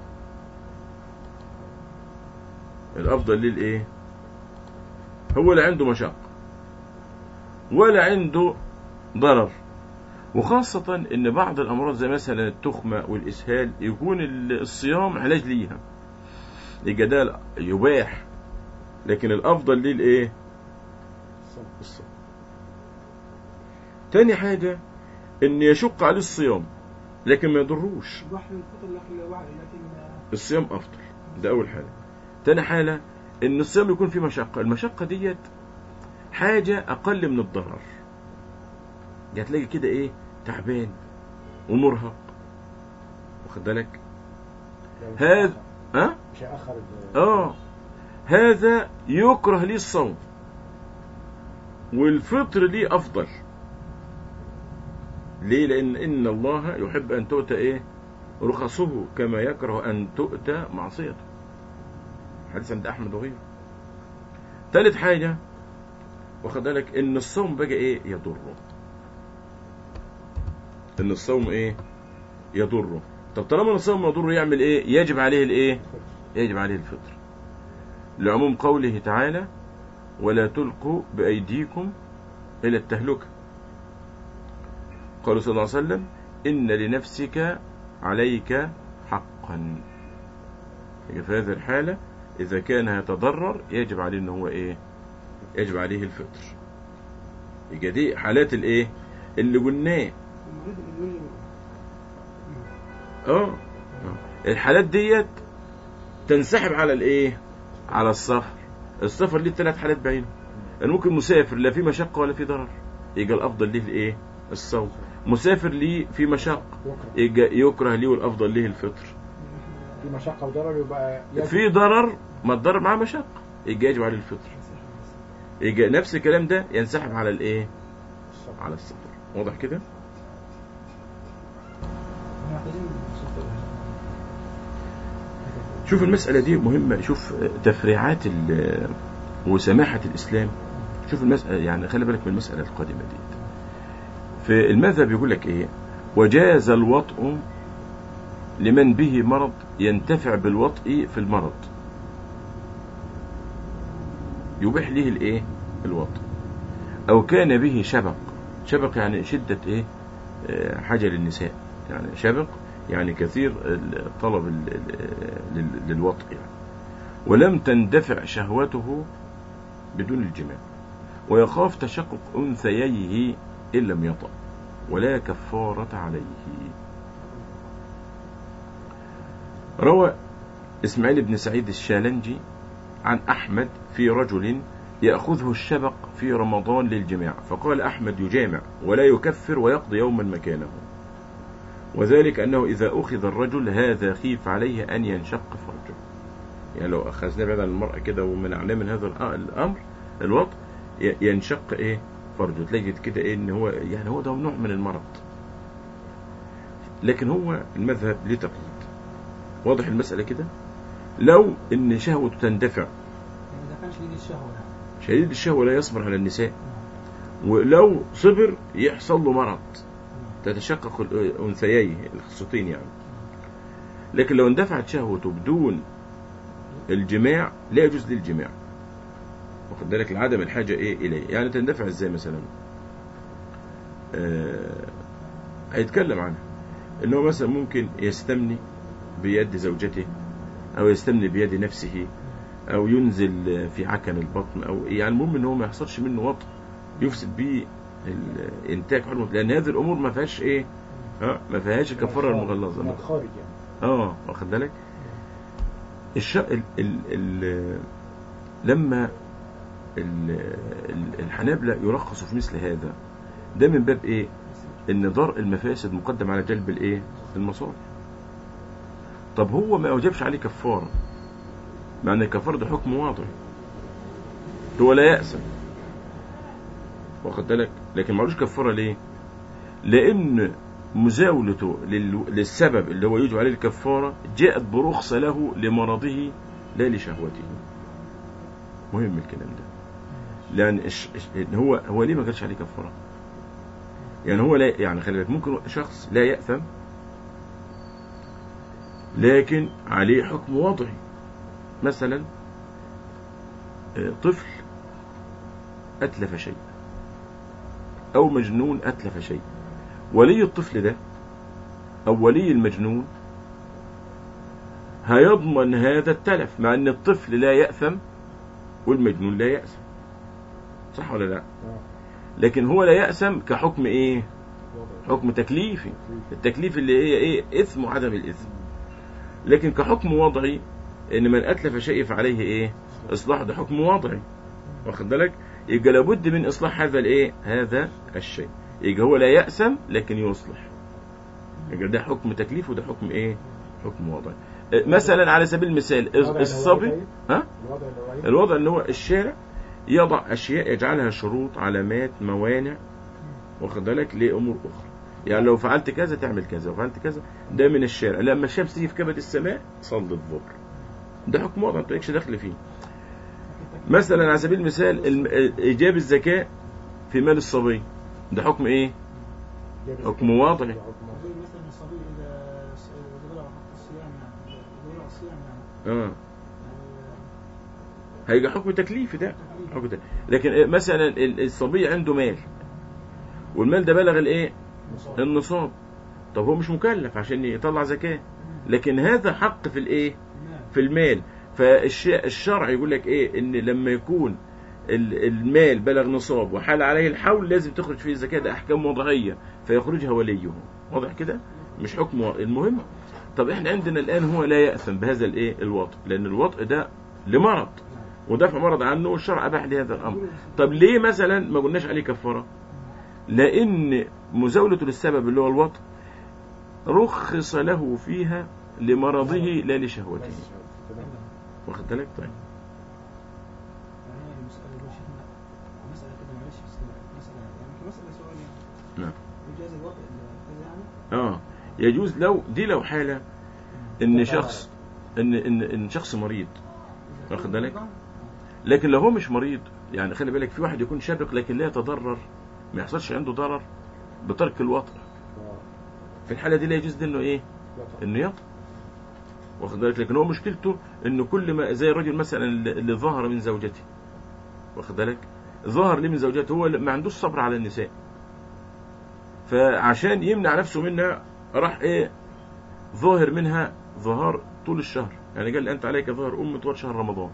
S1: الأفضل ليه الإيه؟ هو لا عنده مشقة ولا عنده ضرر وخاصة إن بعض الأمراض زي مثلا التخمة والإسهال يكون ال- الصيام علاج ليها يبقى ده يباح لكن الأفضل ليه الإيه؟
S2: الصوت
S1: الصوم تاني حاجة إن يشق عليه الصيام لكن ما يضروش
S3: البحر الفطر لكن لو واحد لكن آه،
S1: الصيام افضل ده اول حاله تاني حاله ان الصيام يكون فيه مشقه المشقه ديت حاجه اقل من الضرر يعني هتلاقي كده ايه تعبان ومرهق واخد بالك
S2: يعني مش
S1: هذا-
S2: هيأخر-
S1: ها
S2: مش هيأخر ال-
S1: اه هذا يكره ليه الصوم والفطر ليه افضل ليه لان ان الله يحب ان تؤتى ايه رخصه كما يكره ان تؤتى معصيته حديث عند احمد وغيره ثالث حاجه واخد بالك ان الصوم بقى ايه يضره ان الصوم ايه يضره طب طالما الصوم يضره يعمل ايه يجب عليه الايه يجب عليه الفطر لعموم قوله تعالى ولا تلقوا بأيديكم إلى التهلكة قال صلى الله عليه وسلم إن لنفسك عليك حقا يبقى في هذه الحالة إذا كان يتضرر يجب عليه إن هو إيه يجب عليه الفطر يبقى دي حالات الإيه اللي قلناه
S3: المريض اللي يقول
S1: اه آه. الحالات ديت تنسحب على الايه على السفر السفر ليه ثلاث حالات بعينه يعني ممكن مسافر لا في مشقه ولا في ضرر يبقى الافضل ليه الايه الصوم مسافر ليه في مشقه
S2: يكره
S1: يبقى يكره ليه والافضل ليه الفطر
S2: في مشقة وضرر يبقى يجب-
S1: في ضرر ما الضرر معاه مشقه يبقى يجب عليه الفطر يبقى نفس الكلام ده ينسحب على الايه
S2: الصبر.
S1: على السفر واضح كده
S3: محتاجين نشوف
S1: شوف المسألة دي مهمة شوف تفريعات ال- وسماحة الإسلام شوف المسألة يعني خلي بالك من المسألة القادمة دي في المذهب يقول لك إيه وجاز الوطء لمن به مرض ينتفع بالوطء في المرض يبيح له الإيه الوطء أو كان به شبق شبق يعني شدة إيه آه، حاجة للنساء يعني شبق يعني كثير الطلب ال- ال- لل- للوطء يعني ولم تندفع شهوته بدون الجماع ويخاف تشقق أنثييه إن لم يطأ ولا كفارة عليه روى إسماعيل بن سعيد الشالنجي عن أحمد في رجل يأخذه الشبق في رمضان للجماع فقال أحمد يجامع ولا يكفر ويقضي يوما مكانه وذلك أنه إذا أخذ الرجل هذا خيف عليه أن ينشق فرجه يعني لو أخذنا بعد عن المرأة كده ومنعناه من هذا الأ- الأمر الوطء ي- ينشق إيه فرجه تلاقي كده إيه إن هو يعني هو ده نوع من المرض لكن هو المذهب ليه تقييد واضح المسألة كده لو إن شهوته تندفع
S3: يعني اذا كان شديد الشهوه يعني
S1: شديد الشهوة لا يصبر على النساء ولو صبر يحصل له مرض تتشقق الأنثيين الخصوتين يعني لكن لو اندفعت شهوته بدون الجماع لا يجوز للجماع واخد بالك لعدم الحاجة إيه إليه يعني تندفع إزاي مثلا آه هيتكلم عنها إن هو مثلا ممكن يستمني بيد زوجته أو يستمني بيد نفسه أو ينزل في عكن البطن أو يعني المهم إن هو ما يحصلش منه وطء يفسد بيه الانتاج حرمة لأن هذه الأمور ما فيهاش إيه ها ما فيهاش الكفارة
S2: من
S1: المغلظة
S2: الخارج يعني
S1: اه واخد بالك الش... ال... ال... ال... لما ال... ال- الحنابلة يرخصوا في مثل هذا ده من باب ايه ان درء المفاسد مقدم على جلب الايه المصالح طب هو ما اوجبش عليه كفارة مع ان الكفارة ده حكم واضح هو لا يأسم واخد بالك لكن معلوش كفارة ليه لان مزاولته لل- للسبب اللي هو يجب عليه الكفارة جاءت برخصة له لمرضه لا لشهوته مهم الكلام ده لأن الش- الش- إن هو هو ليه ما قالش عليه كفارة يعني هو لا يعني خلي بالك ممكن شخص لا يأثم لكن عليه حكم وضعي مثلا آه، طفل أتلف شيء أو مجنون أتلف شيء ولي الطفل ده أو ولي المجنون هيضمن هذا التلف مع أن الطفل لا يأثم والمجنون لا يأثم صح ولا لا
S2: آه.
S1: لكن هو لا يأثم كحكم إيه
S2: وضع
S1: حكم تكليفي التكليف اللي هي ايه اثم وعدم الاثم لكن كحكم وضعي ان من اتلف شيء فعليه ايه اصلاح ده حكم وضعي واخد بالك يبقى لابد من اصلاح هذا الايه هذا الشيء يبقى هو لا يأسم لكن يصلح يبقى ده حكم تكليف وده حكم ايه حكم وضعي إيه، مثلا على سبيل المثال
S2: الوضع اللي هو
S1: الصبي
S2: إيه؟
S1: ها
S2: الوضع اللي هو ايه؟
S1: الوضع اللي هو الشارع يضع اشياء يجعلها شروط علامات موانع واخد بالك لامور اخرى يعني لو فعلت كذا تعمل كذا وفعلت كذا ده من الشارع لما الشمس تيجي في كبد السماء صلي الظهر ده حكم وضع انت مالكش دخل فيه مثلا على سبيل المثال الم- ايجاب الزكاه في مال الصبي ده حكم ايه
S2: جايب
S1: حكم
S2: الزكاة.
S1: واضح.
S3: زي مثلا الصبي اذا اذا بلغ وقت الصيام يعني اذا بلغ الصيام يعني
S1: اه
S3: يعني
S1: هيجي حكم تكليفي ده
S3: تكليف.
S1: حكم تكليفي. لكن إيه، مثلا ال- الصبي عنده مال والمال ده بلغ الايه
S2: مصاب.
S1: النصاب طب هو مش مكلف عشان يطلع زكاه لكن هذا حق في الايه
S3: نعم.
S1: في المال فالشرع يقول لك ايه ان لما يكون ال- المال بلغ نصاب وحال عليه الحول لازم تخرج فيه الزكاه ده احكام وضعيه فيخرجها وليه واضح كده مش حكم و- المهم طب احنا عندنا الان هو لا ياثم بهذا الايه الوطء لان الوطء ده لمرض ودفع مرض عنه والشرع اباح لهذا الامر طب ليه مثلا ما قلناش عليه كفاره لان مزاولته للسبب اللي هو الوطء رخص له فيها لمرضه لا لشهوته
S2: بس. تمام.
S1: واخد بالك طيب
S3: يعني هي المسألة اللي شفنا مسألة كده معلش بس مسألة يعني مسألة سؤال يعني
S1: نعم.
S3: إجازة الوقت كذا يعني
S1: اه يجوز لو دي لو حاله ان شخص ان ان ان شخص مريض
S3: إذا
S1: واخد
S3: كان
S1: بالك؟
S3: مرضى،
S1: لكن لو هو مش مريض يعني خلي بالك في واحد يكون شابق لكن لا يتضرر ما يحصلش عنده ضرر بترك الوطء
S2: آه.
S1: في الحاله دي لا يجوز انه ايه
S2: يطلع.
S1: انه يطأ واخد بالك لكن هو مشكلته انه كل ما زي الرجل مثلا اللي اللي ظهر من زوجته واخد بالك ظهر ليه من زوجته هو ما عندوش صبر على النساء فعشان يمنع نفسه منها راح ايه ظاهر منها ظهار طول الشهر يعني قال انت عليك ظهر ام طول شهر رمضان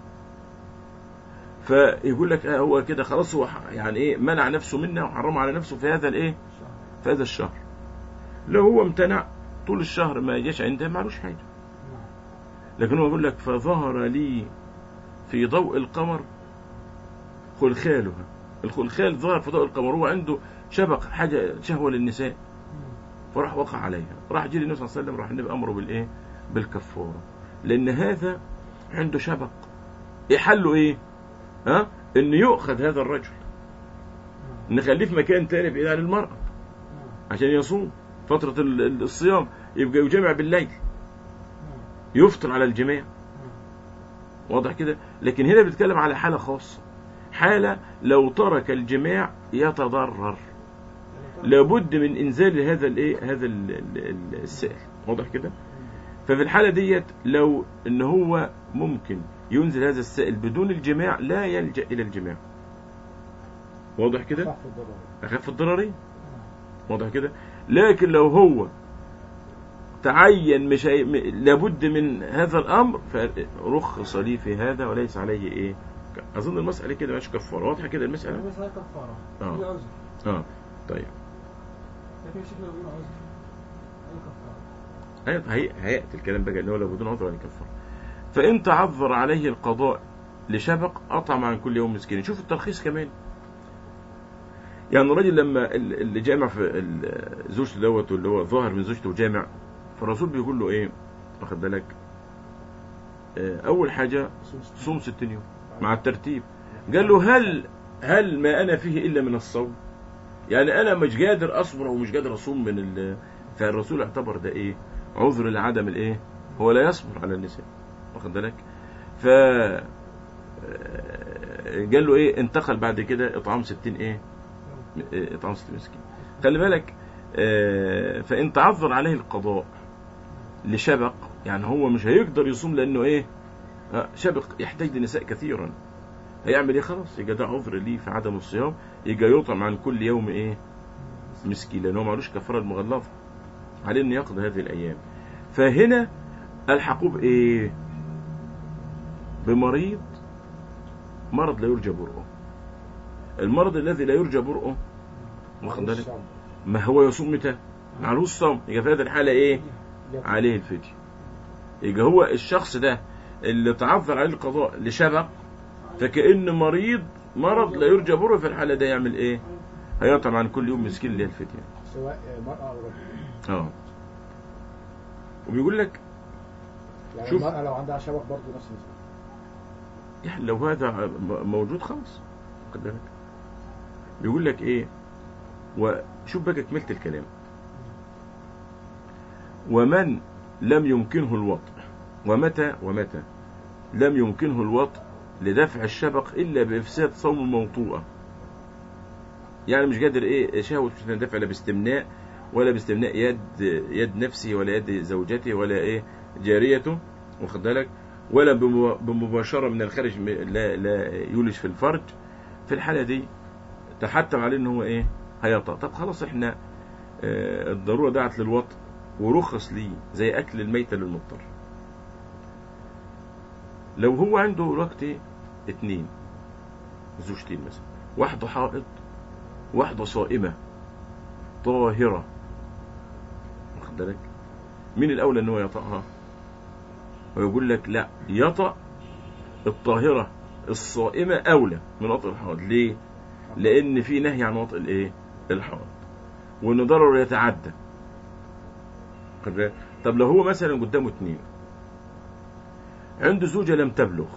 S1: فيقول لك آه هو كده خلاص هو ح- يعني ايه منع نفسه منها وحرمها على نفسه في هذا الايه
S3: الشهر.
S1: في هذا الشهر لو هو امتنع طول الشهر ما جاش عنده معلوش حاجه
S3: نعم.
S1: لكن هو يقول لك فظهر لي في ضوء القمر خلخالها الخلخال ظهر في ضوء القمر هو عنده شبق حاجة شهوة للنساء
S3: مم.
S1: فراح وقع عليها راح جي النبي صلى الله عليه وسلم راح النبي أمره بالإيه بالكفارة لأن هذا عنده شبق إيه حله إيه ها إنه يؤخذ هذا الرجل
S3: نعم.
S1: نخليه في مكان تاني بعيد عن المرأة
S3: نعم.
S1: عشان يصوم فترة ال- ال- الصيام يبقى يجمع بالليل
S3: نعم.
S1: يفطر على الجماع
S3: نعم.
S1: واضح كده لكن هنا بيتكلم على حالة خاصة حالة لو ترك الجماع يتضرر لابد من انزال هذا الايه هذا ال- ال- ال- السائل واضح كده ففي الحالة ديت لو ان هو ممكن ينزل هذا السائل بدون الجماع لا يلجأ الى الجماع واضح كده
S2: صح في الضرر
S1: اخف الضررين
S3: نعم.
S1: واضح كده لكن لو هو تعين مش هي... م- لابد من هذا الامر فرخص لي في هذا وليس عليه ايه اظن المساله كده مش كفاره واضحه كده المساله
S3: بس هي كفارة
S1: آه.
S3: هي عذر
S1: اه طيب
S3: لكن الشيخ لو يقول عذر هي كفارة
S1: هي... هياتي الكلام بقى اللي هو لو بدون عذر ولا كفاره فان تعذر عليه القضاء لشبق اطعم عن كل يوم مسكين شوف الترخيص كمان يعني الراجل لما ال- اللي جامع في ال- زوجته دوت اللي هو ظاهر من زوجته وجامع فالرسول بيقول له ايه واخد بالك آه، اول حاجه صوم 60 يوم مع الترتيب قال له هل هل ما انا فيه الا من الصوم يعني انا مش قادر اصبر ومش قادر اصوم من ال... فالرسول اعتبر ده ايه عذر لعدم الايه هو لا يصبر على النساء واخد بالك ف آه، قال له ايه انتقل بعد كده اطعام 60 ايه م- اطعام 60 مسكين خلي بالك آه، فان تعذر عليه القضاء لشبق يعني هو مش هيقدر يصوم لانه ايه آه، شبق يحتاج لنساء كثيرا هيعمل ايه خلاص يبقى ده عذر ليه في عدم الصيام يبقى يطعم عن كل يوم ايه مسكين لان هو معلوش كفاره المغلظه عليه انه يقضي هذه الايام فهنا الحقوه بايه بمريض مرض لا يرجى برؤه المرض الذي لا يرجى برؤه واخد بالك ما هو يصوم متى معلوش صوم يبقى في هذه الحالة ايه عليه الفدية يبقى هو الشخص ده اللي تعذر عليه القضاء لشبق فكأن مريض مرض لا يرجى بره في الحالة ده يعمل ايه هيطعم عن كل يوم مسكين اللي هي الفدية
S2: سواء مرأة أو رجل
S1: اه وبيقول لك
S2: يعني
S1: شوف.
S2: المرأة لو عندها شبك برضه نفس المسألة
S1: يعني لو هذا م- موجود خلاص خد بالك بيقول لك ايه وشوف بقى كملت الكلام ومن لم يمكنه الوطء ومتى ومتى لم يمكنه الوطء لدفع الشبق الا بافساد صوم الموطوءه يعني مش قادر ايه شهوة مش تندفع لا باستمناء ولا باستمناء يد يد نفسه ولا يد زوجته ولا ايه جاريته واخد بالك ولا بم- بمباشرة من الخارج م- لا لا يولج في الفرج في الحالة دي تحتم عليه ان هو ايه هيطأ طب خلاص احنا آه، الضرورة دعت للوطء ورخص ليه زي اكل الميتة للمضطر لو هو عنده وقت اتنين زوجتين مثلا واحدة حائض واحدة صائمة طاهرة واخد بالك مين الأولى إن هو يطأها؟ ويقول لك لا يطأ الطاهرة الصائمة أولى من وطئ الحائض ليه؟ لأن في نهي عن وطئ الإيه؟ الحائض وإن ضرره يتعدى واخد بالك؟ طب لو هو مثلا قدامه اتنين عنده زوجة لم تبلغ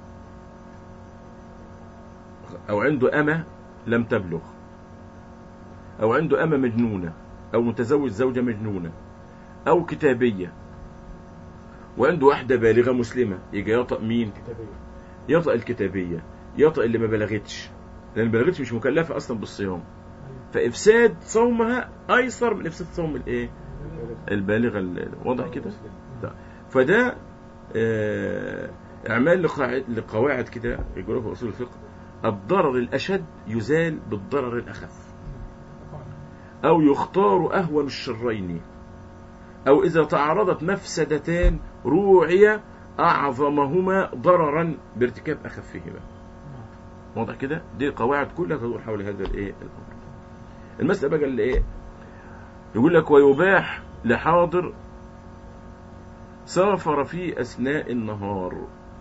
S1: أو عنده أمة لم تبلغ أو عنده أمة مجنونة أو متزوج زوجة مجنونة أو كتابية وعنده واحدة بالغة مسلمة يجي يطأ مين؟
S2: كتابية
S1: يطأ الكتابية يطأ اللي ما بلغتش لأن ما بلغتش مش مكلفة أصلا بالصيام فإفساد صومها أيسر من إفساد صوم الإيه؟ البالغة ال- واضح كده؟ فده آه، إعمال لقاعد- لقواعد كده يقولوا في أصول الفقه الضرر الأشد يزال بالضرر الأخف أو يختار أهون الشرين أو إذا تعارضت مفسدتان روعي أعظمهما ضررا بارتكاب أخفهما واضح كده دي قواعد كلها تدور حول هذا الايه الامر المسألة بقى اللي ايه يقول لك ويباح لحاضر سافر في أثناء النهار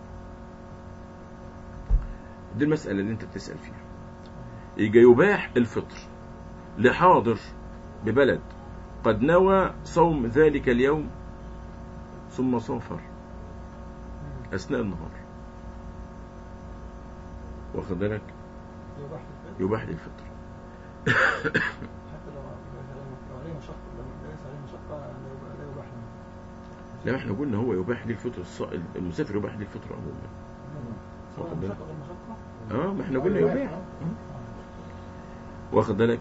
S1: دي المسألة اللي انت بتسأل فيها يجي يباح الفطر لحاضر ببلد قد نوى صوم ذلك اليوم ثم سافر أثناء النهار واخد بالك
S3: يباح للفعل
S1: يباح للفطر
S3: حتى لو لو عليه مشقة لو ليس عليه مشقة لا يبقى- لا يباح له
S1: لا احنا قلنا هو يباح للفطر الص- المسافر يباح للفطر عموما
S3: سواء
S1: واخد بالك؟
S3: مشقة غير مشقة
S1: اه ما احنا قلنا يباح واخد بالك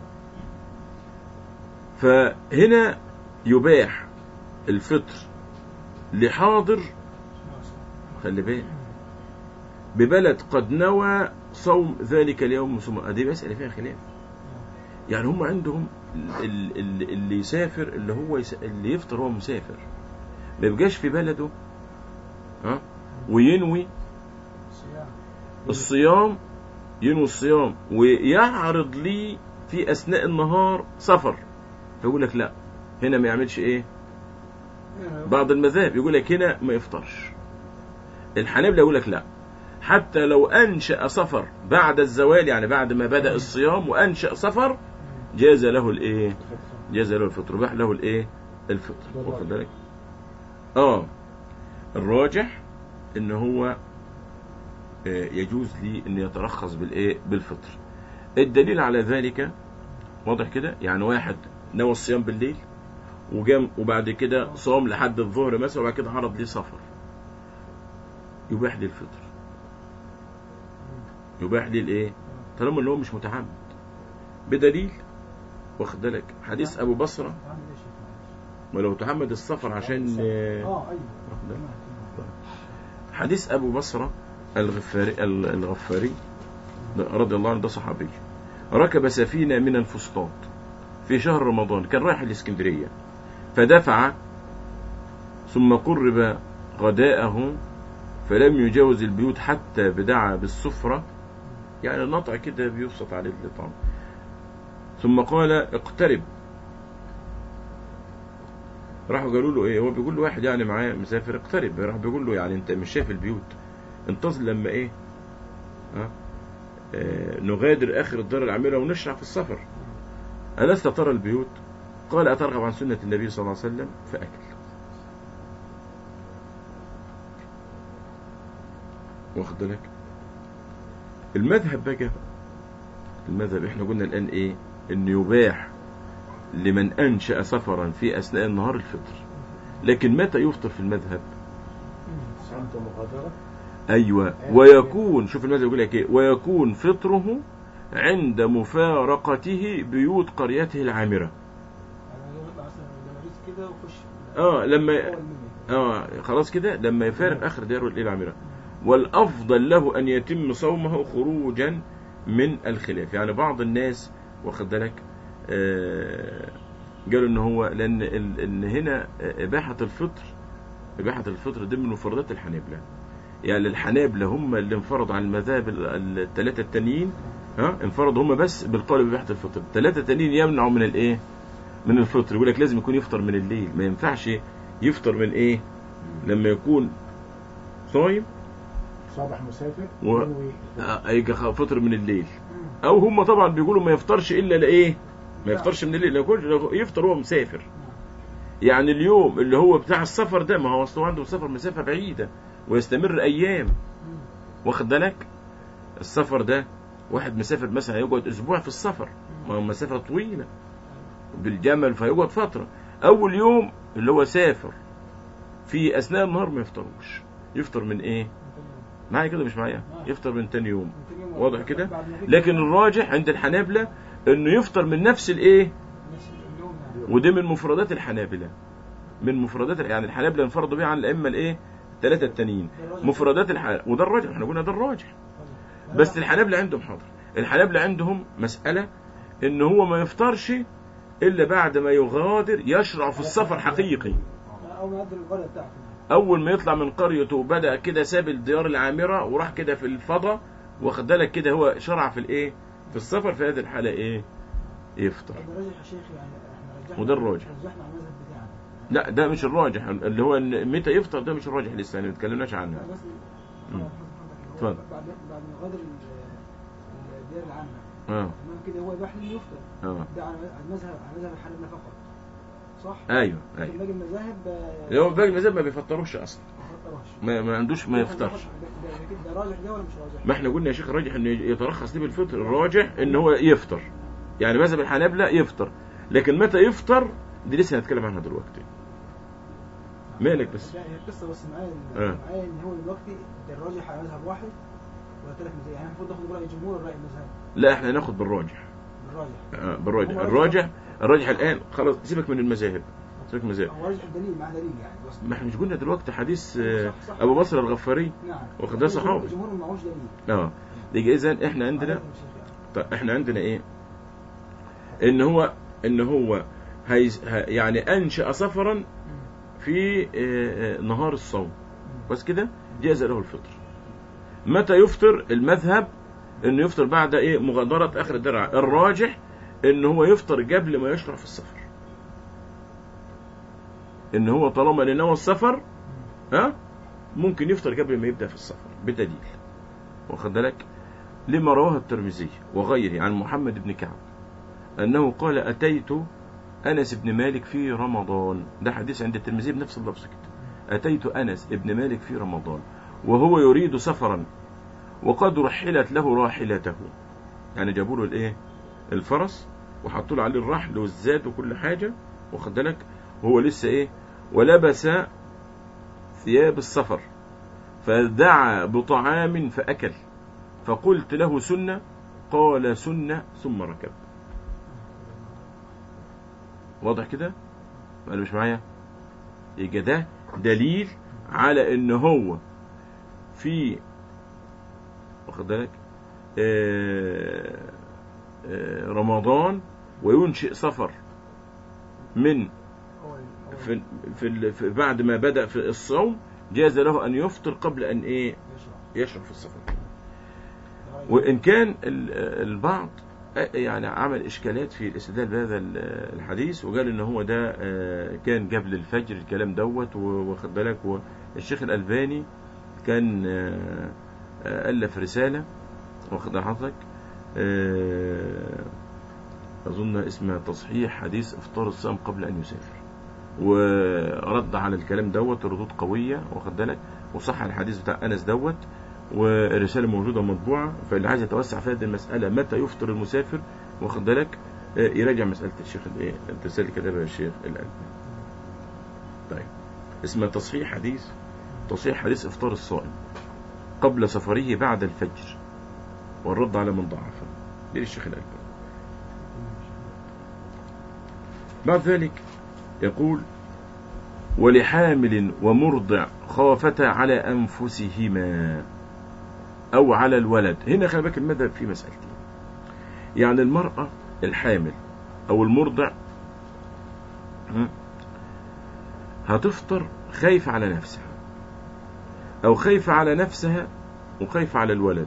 S1: فهنا يباح الفطر لحاضر خلي بالك ببلد قد نوى صوم ذلك اليوم ثم دي مسألة فيها خلاف يعني هم عندهم ال- ال- اللي يسافر اللي هو يس... اللي يفطر هو مسافر ما يبقاش في بلده ها وينوي
S3: صيام
S1: الصيام ينوي الصيام ويعرض لي في اثناء النهار سفر فيقول لك لا هنا ما يعملش ايه بعض المذاهب يقول لك هنا ما يفطرش الحنابلة يقول لك لا حتى لو انشا سفر بعد الزوال يعني بعد ما بدا الصيام وانشا سفر جاز له الايه جاز له الفطر باح له الايه الفطر واخد بالك اه الراجح ان هو آه، يجوز لي ان يترخص بالايه بالفطر الدليل على ذلك واضح كده يعني واحد نوى الصيام بالليل وجام وبعد كده صام لحد الظهر مثلا وبعد كده عرض ليه سفر يباح لي الفطر يباح لي الايه طالما اللي هو مش متعمد بدليل واخد بالك حديث ابو بصره
S3: عامل ايه يا شيخ معلش؟
S1: ولو تعمد السفر عشان آه،
S3: اه ايوه
S1: واخد بالك؟
S3: تمام.
S1: حديث أبو بصرة الغفاري الغفاري رضي الله عنه ده صحابي ركب سفينة من الفسطاط في شهر رمضان كان رايح الإسكندرية فدفع ثم قرب غداءه فلم يجاوز البيوت حتى بدعا بالسفرة يعني النطع كده بيبسط عليه الطعام ثم قال اقترب راحوا قالوا له ايه هو بيقول له واحد يعني معاه مسافر اقترب راح بيقول له يعني انت مش شايف البيوت انتظر لما ايه ها آه نغادر اخر الدار العامره ونشرع في السفر ألست ترى البيوت قال أترغب عن سنة النبي صلى الله عليه وسلم فأكل واخد بالك المذهب بقى المذهب احنا قلنا الآن ايه ان يباح لمن أنشأ سفرا في أثناء النهار الفطر لكن متى يفطر في المذهب
S2: صمت مغادرة
S1: أيوة ويكون شوف المذهب يقول لك ايه ويكون فطره عند مفارقته بيوت قريته العامرة
S3: يعني لو يطلع مثلا جماليس كده وخش
S1: اه لما
S3: اول منه
S1: اه خلاص كده لما يفارق اخر داره الايه العامره والافضل له ان يتم صومه خروجا من الخلاف يعني بعض الناس واخد بالك آه قالوا ان هو لان ال- ان هنا اباحه الفطر اباحه الفطر دي من مفردات الحنابلة يعني الحنابلة هم اللي انفرضوا عن المذاهب ال- الثلاثه التانيين ها انفرضوا هم بس بالقول باباحه الفطر الثلاثه التانيين يمنعوا من الايه من الفطر يقول لك لازم يكون يفطر من الليل ما ينفعش يفطر من ايه لما يكون صايم
S2: صباح مسافر
S1: و-
S2: ينوي
S1: آه، يجي خ- فطر من الليل او هم طبعا بيقولوا ما يفطرش الا لايه ما يفطرش من الليل لو كل- لو يفطر وهو مسافر يعني اليوم اللي هو بتاع السفر ده ما هو اصله عنده سفر مسافه بعيده ويستمر ايام واخد بالك السفر ده واحد مسافر مثلا يقعد اسبوع في السفر ما هو مسافه طويله بالجمل فيقعد فتره اول يوم اللي هو سافر في اثناء النهار ما يفطروش يفطر من ايه معايا كده مش معايا يفطر من تاني يوم واضح كده لكن الراجح عند الحنابلة انه يفطر من نفس الايه
S3: نفس اليوم يعني
S1: ودي من مفردات الحنابلة من مفردات يعني الحنابلة انفرضوا بها عن الائمه الايه الثلاثه التانيين مفردات الح... وده الراجح احنا قلنا ده الراجح بس الحنابلة عندهم حاضر الحنابلة عندهم مسألة ان هو ما يفطرش الا بعد ما يغادر يشرع في السفر حقيقي
S3: او ما يقدر القريه بتاعته
S1: اول ما يطلع من قريته وبدا كده ساب الديار العامره وراح كده في الفضاء واخد بالك كده هو شرع في الايه في السفر في هذه الحاله ايه يفطر
S3: طب الراجح يا شيخ يعني احنا رجحنا
S1: وده الراجح.
S3: رجحنا على المذهب بتاعنا
S1: لا ده مش الراجح اللي هو ان متى يفطر ده مش الراجح لسه يعني ما اتكلمناش عنه
S3: لا بس
S1: مم.
S3: هو
S1: اتفضل.
S3: بعد بعد ما غادر ال- الديار العامه
S1: اه
S3: تمام كده هو يباح لي يفطر
S1: اه
S3: ده على على المذهب على مذهب الحنابلة فقط صح؟
S1: ايوه
S3: لكن
S1: ايوه
S3: باقي المذاهب آه،
S1: لو باقي المذاهب ما بيفطروش اصلا
S3: ما فطروش.
S1: ما, ما عندوش ما يفطرش
S3: ده- ده- ده راجح ده ولا مش راجح؟
S1: ما احنا قلنا يا شيخ الراجح انه يترخص ليه بالفطر الراجح ان هو يفطر يعني مذهب الحنابلة يفطر لكن متى يفطر دي لسه هنتكلم عنها دلوقتي مالك بس
S3: لا هي القصه بس معايا
S1: آه.
S3: معايا ان هو دلوقتي ده الراجح على مذهب واحد ولا ثلاث مذاهب يعني المفروض ناخد براي الجمهور ولا راي المذهب
S1: لا احنا هناخد بالراجح
S3: بالراجح
S1: آه، بالراجح
S3: هو
S1: الراجح الراجح الان خلاص سيبك من المذاهب سيبك من المذاهب
S3: هو راجح الدليل مع دليل يعني بس
S1: ما احنا مش قلنا دلوقتي حديث آه،
S3: صح، صح.
S1: ابو بصر الغفاري
S3: نعم
S1: واخد ده صحابي.
S3: الجمهور ما معهوش دليل
S1: اه يجي اذا احنا عندنا
S3: عليكم يا شيخ يعني.
S1: طيب احنا عندنا ايه ان هو ان هو هيز ه- يعني انشا سفرا
S3: مم.
S1: في آه، آه، نهار الصوم
S3: مم.
S1: بس كده جاز له الفطر متى يفطر المذهب انه يفطر بعد ايه مغادرة اخر الدرع الراجح ان هو يفطر قبل ما يشرع في السفر ان هو طالما لنوى السفر ها ممكن يفطر قبل ما يبدأ في السفر بدليل واخد بالك لما رواه الترمذي وغيره عن محمد بن كعب انه قال اتيت انس بن مالك في رمضان ده حديث عند الترمذي بنفس اللفظ كده أتيت أنس ابن مالك في رمضان وهو يريد سفرا وقد رحلت له راحلته يعني جابوا له الايه الفرس وحطوا له عليه الرحل والزاد وكل حاجة واخد بالك وهو لسه ايه ولبس ثياب السفر فدعا بطعام فأكل فقلت له سنة قال سنة ثم ركب واضح كده ولا مش معايا يبقى ده دليل على ان هو في واخد بالك آه، آه، رمضان وينشئ سفر من
S3: هو ال- هو
S1: في, في, ال- في بعد ما بدأ في الصوم جاز له ان يفطر قبل ان ايه
S3: يشرع.
S1: يشرب في السفر
S3: ده رأي-
S1: وان كان ال- البعض آه، يعني عمل اشكالات في الاستدلال بهذا ال- الحديث وقال ان هو ده آه، كان قبل الفجر الكلام دوت و- واخد بالك والشيخ الالباني كان آه، آه، الف رساله واخد بال حضرتك آه، اظن اسمها تصحيح حديث افطار الصائم قبل ان يسافر ورد على الكلام دوت ردود قويه واخد بالك وصح الحديث بتاع انس دوت والرساله موجوده مطبوعه فاللي عايز يتوسع في هذه المساله متى يفطر المسافر واخد بالك آه، يراجع مساله الشيخ الايه الرساله اللي كتبها الشيخ الالباني طيب اسمها تصحيح حديث تصحيح حديث افطار الصائم قبل سفره بعد الفجر والرد على من ضعفه دي الشيخ الالباني بعد ذلك يقول ولحامل ومرضع خافتا على أنفسهما أو على الولد هنا خلي بالك المذهب في مسألتين يعني المرأة الحامل أو المرضع م? هتفطر خايفة على نفسها أو خايفة على نفسها وخايفة على الولد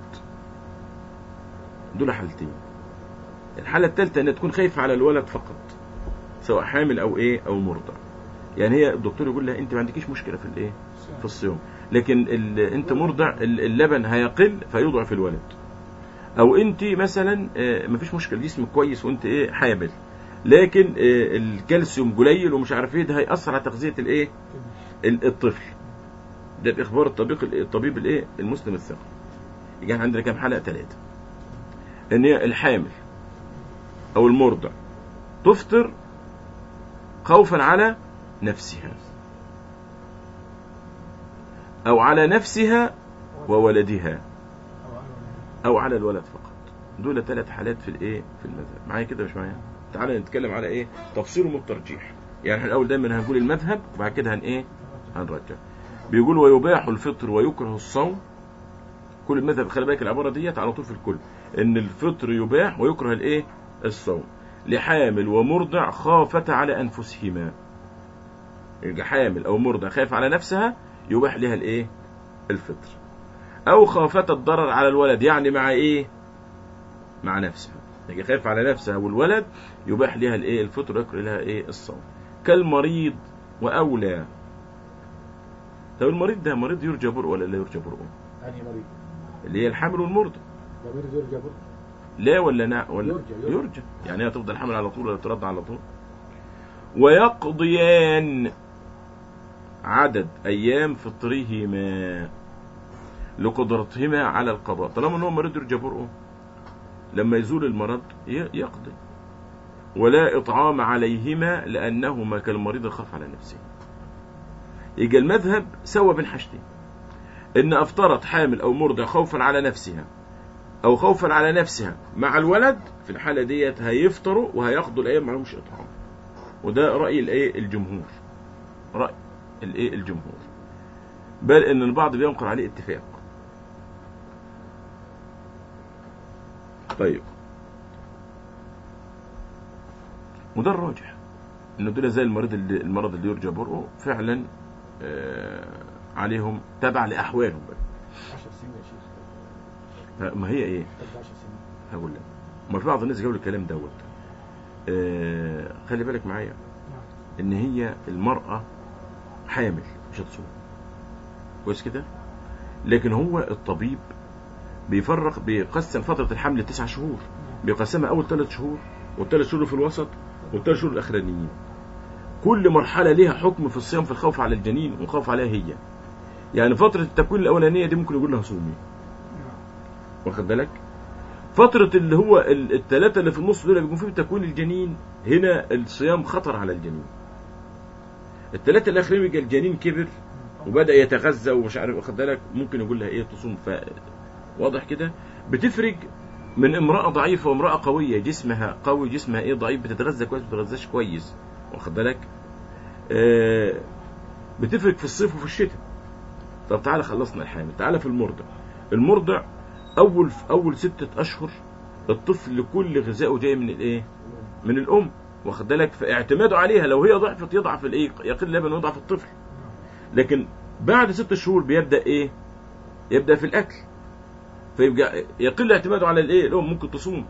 S1: دول حالتين الحالة الثالثة أنها تكون خايفة على الولد فقط سواء حامل أو إيه أو مرضع يعني هي الدكتور يقول لها أنت ما عندكيش مشكلة في الإيه في الصيام لكن ال... انت مرضع ال- اللبن هيقل فيضعف الولد او انت مثلا آه، مفيش مشكله جسمك كويس وانت ايه حامل لكن آه، الكالسيوم قليل ومش عارف ايه ده هيأثر على تغذيه الايه ال- الطفل ده باخبار الطبيب الطبيب الايه المسلم الثقه يجي عندنا كام حلقه ثلاثه ان هي الحامل او المرضع تفطر خوفا على نفسها او على نفسها وولدها
S3: أو على
S1: او على الولد فقط دول ثلاث حالات في الايه في المذهب معايا كده مش معايا تعالى نتكلم على ايه تفصيل والترجيح يعني احنا الاول دايما هنقول المذهب وبعد كده هن ايه هنرجع بيقول ويباح الفطر ويكره الصوم كل المذهب خلي بالك العباره ديت على طول في الكل ان الفطر يباح ويكره الايه الصوم لحامل ومرضع خافتا على انفسهما يبقى حامل او مرضع خايف على نفسها يباح لها الايه الفطر او خافت الضرر على الولد يعني مع ايه مع نفسها يبقى خايف على نفسها والولد يباح لها الايه الفطر ويكره لها ايه الصوم كالمريض واولى طب المريض ده مريض يرجى برء ولا لا يرجى برء
S2: أنهي مريض؟
S1: اللي هي الحمل والمرضع
S2: ضمير يرجى برضه
S1: لا ولا نا ولا
S2: يرجى- يرجى.
S1: يرجى يعني هي تفضل حامل على طول ولا ترضع على طول ويقضيان عدد ايام فطرهما لقدرتهما على القضاء طالما ان هو مريض يرجى برؤه لما يزول المرض ي- يقضي ولا اطعام عليهما لانهما كالمريض خاف على نفسه يجي المذهب سوى بين حاجتين ان افطرت حامل او مرضع خوفا على نفسها او خوفا على نفسها مع الولد في الحاله ديت هيفطروا وهياخدوا الايام ما لهمش اطعام وده راي الايه الجمهور راي الايه الجمهور بل ان البعض بينقل عليه اتفاق طيب وده الراجح ان دول زي المريض اللي المرض اللي يرجى برؤه فعلا آه عليهم تبع لاحوالهم بقى
S2: 10 سنين يا شيخ
S1: ما هي ايه
S2: 11 سنين
S1: هقول لك ما في بعض الناس قالوا الكلام دوت آه خلي بالك معايا ان هي المرأة حامل مش هتصوم كويس كده لكن هو الطبيب بيفرق بيقسم فترة الحمل لتسع شهور بيقسمها أول ثلاث شهور والثلاث شهور في الوسط والثلاث شهور الأخرانيين كل مرحلة ليها حكم في الصيام في الخوف على الجنين والخوف عليها هي يعني فترة التكوين الأولانية دي ممكن يقول لها صومي واخد بالك فترة اللي هو ال- الثلاثة اللي في النص دول بيكون فيهم تكوين الجنين هنا الصيام خطر على الجنين الثلاثة الأخرين يبقى الجنين كبر وبدأ يتغذى ومش عارف واخد بالك ممكن يقول لها ايه تصوم ف واضح كده بتفرق من امرأة ضعيفة وامرأة قوية جسمها قوي جسمها ايه ضعيف بتتغذى كويس بتتغذاش كويس واخد بالك آه بتفرق في الصيف وفي الشتاء طب تعالى خلصنا الحامل تعالى في المرضع المرضع اول اول ستة اشهر الطفل كل غذائه جاي من الايه من الام واخد بالك فاعتماده عليها لو هي ضعفت يضعف الايه يقل اللبن ويضعف الطفل لكن بعد ست شهور بيبدا ايه يبدا في الاكل فيبقى يقل اعتماده على الايه الام ممكن تصوم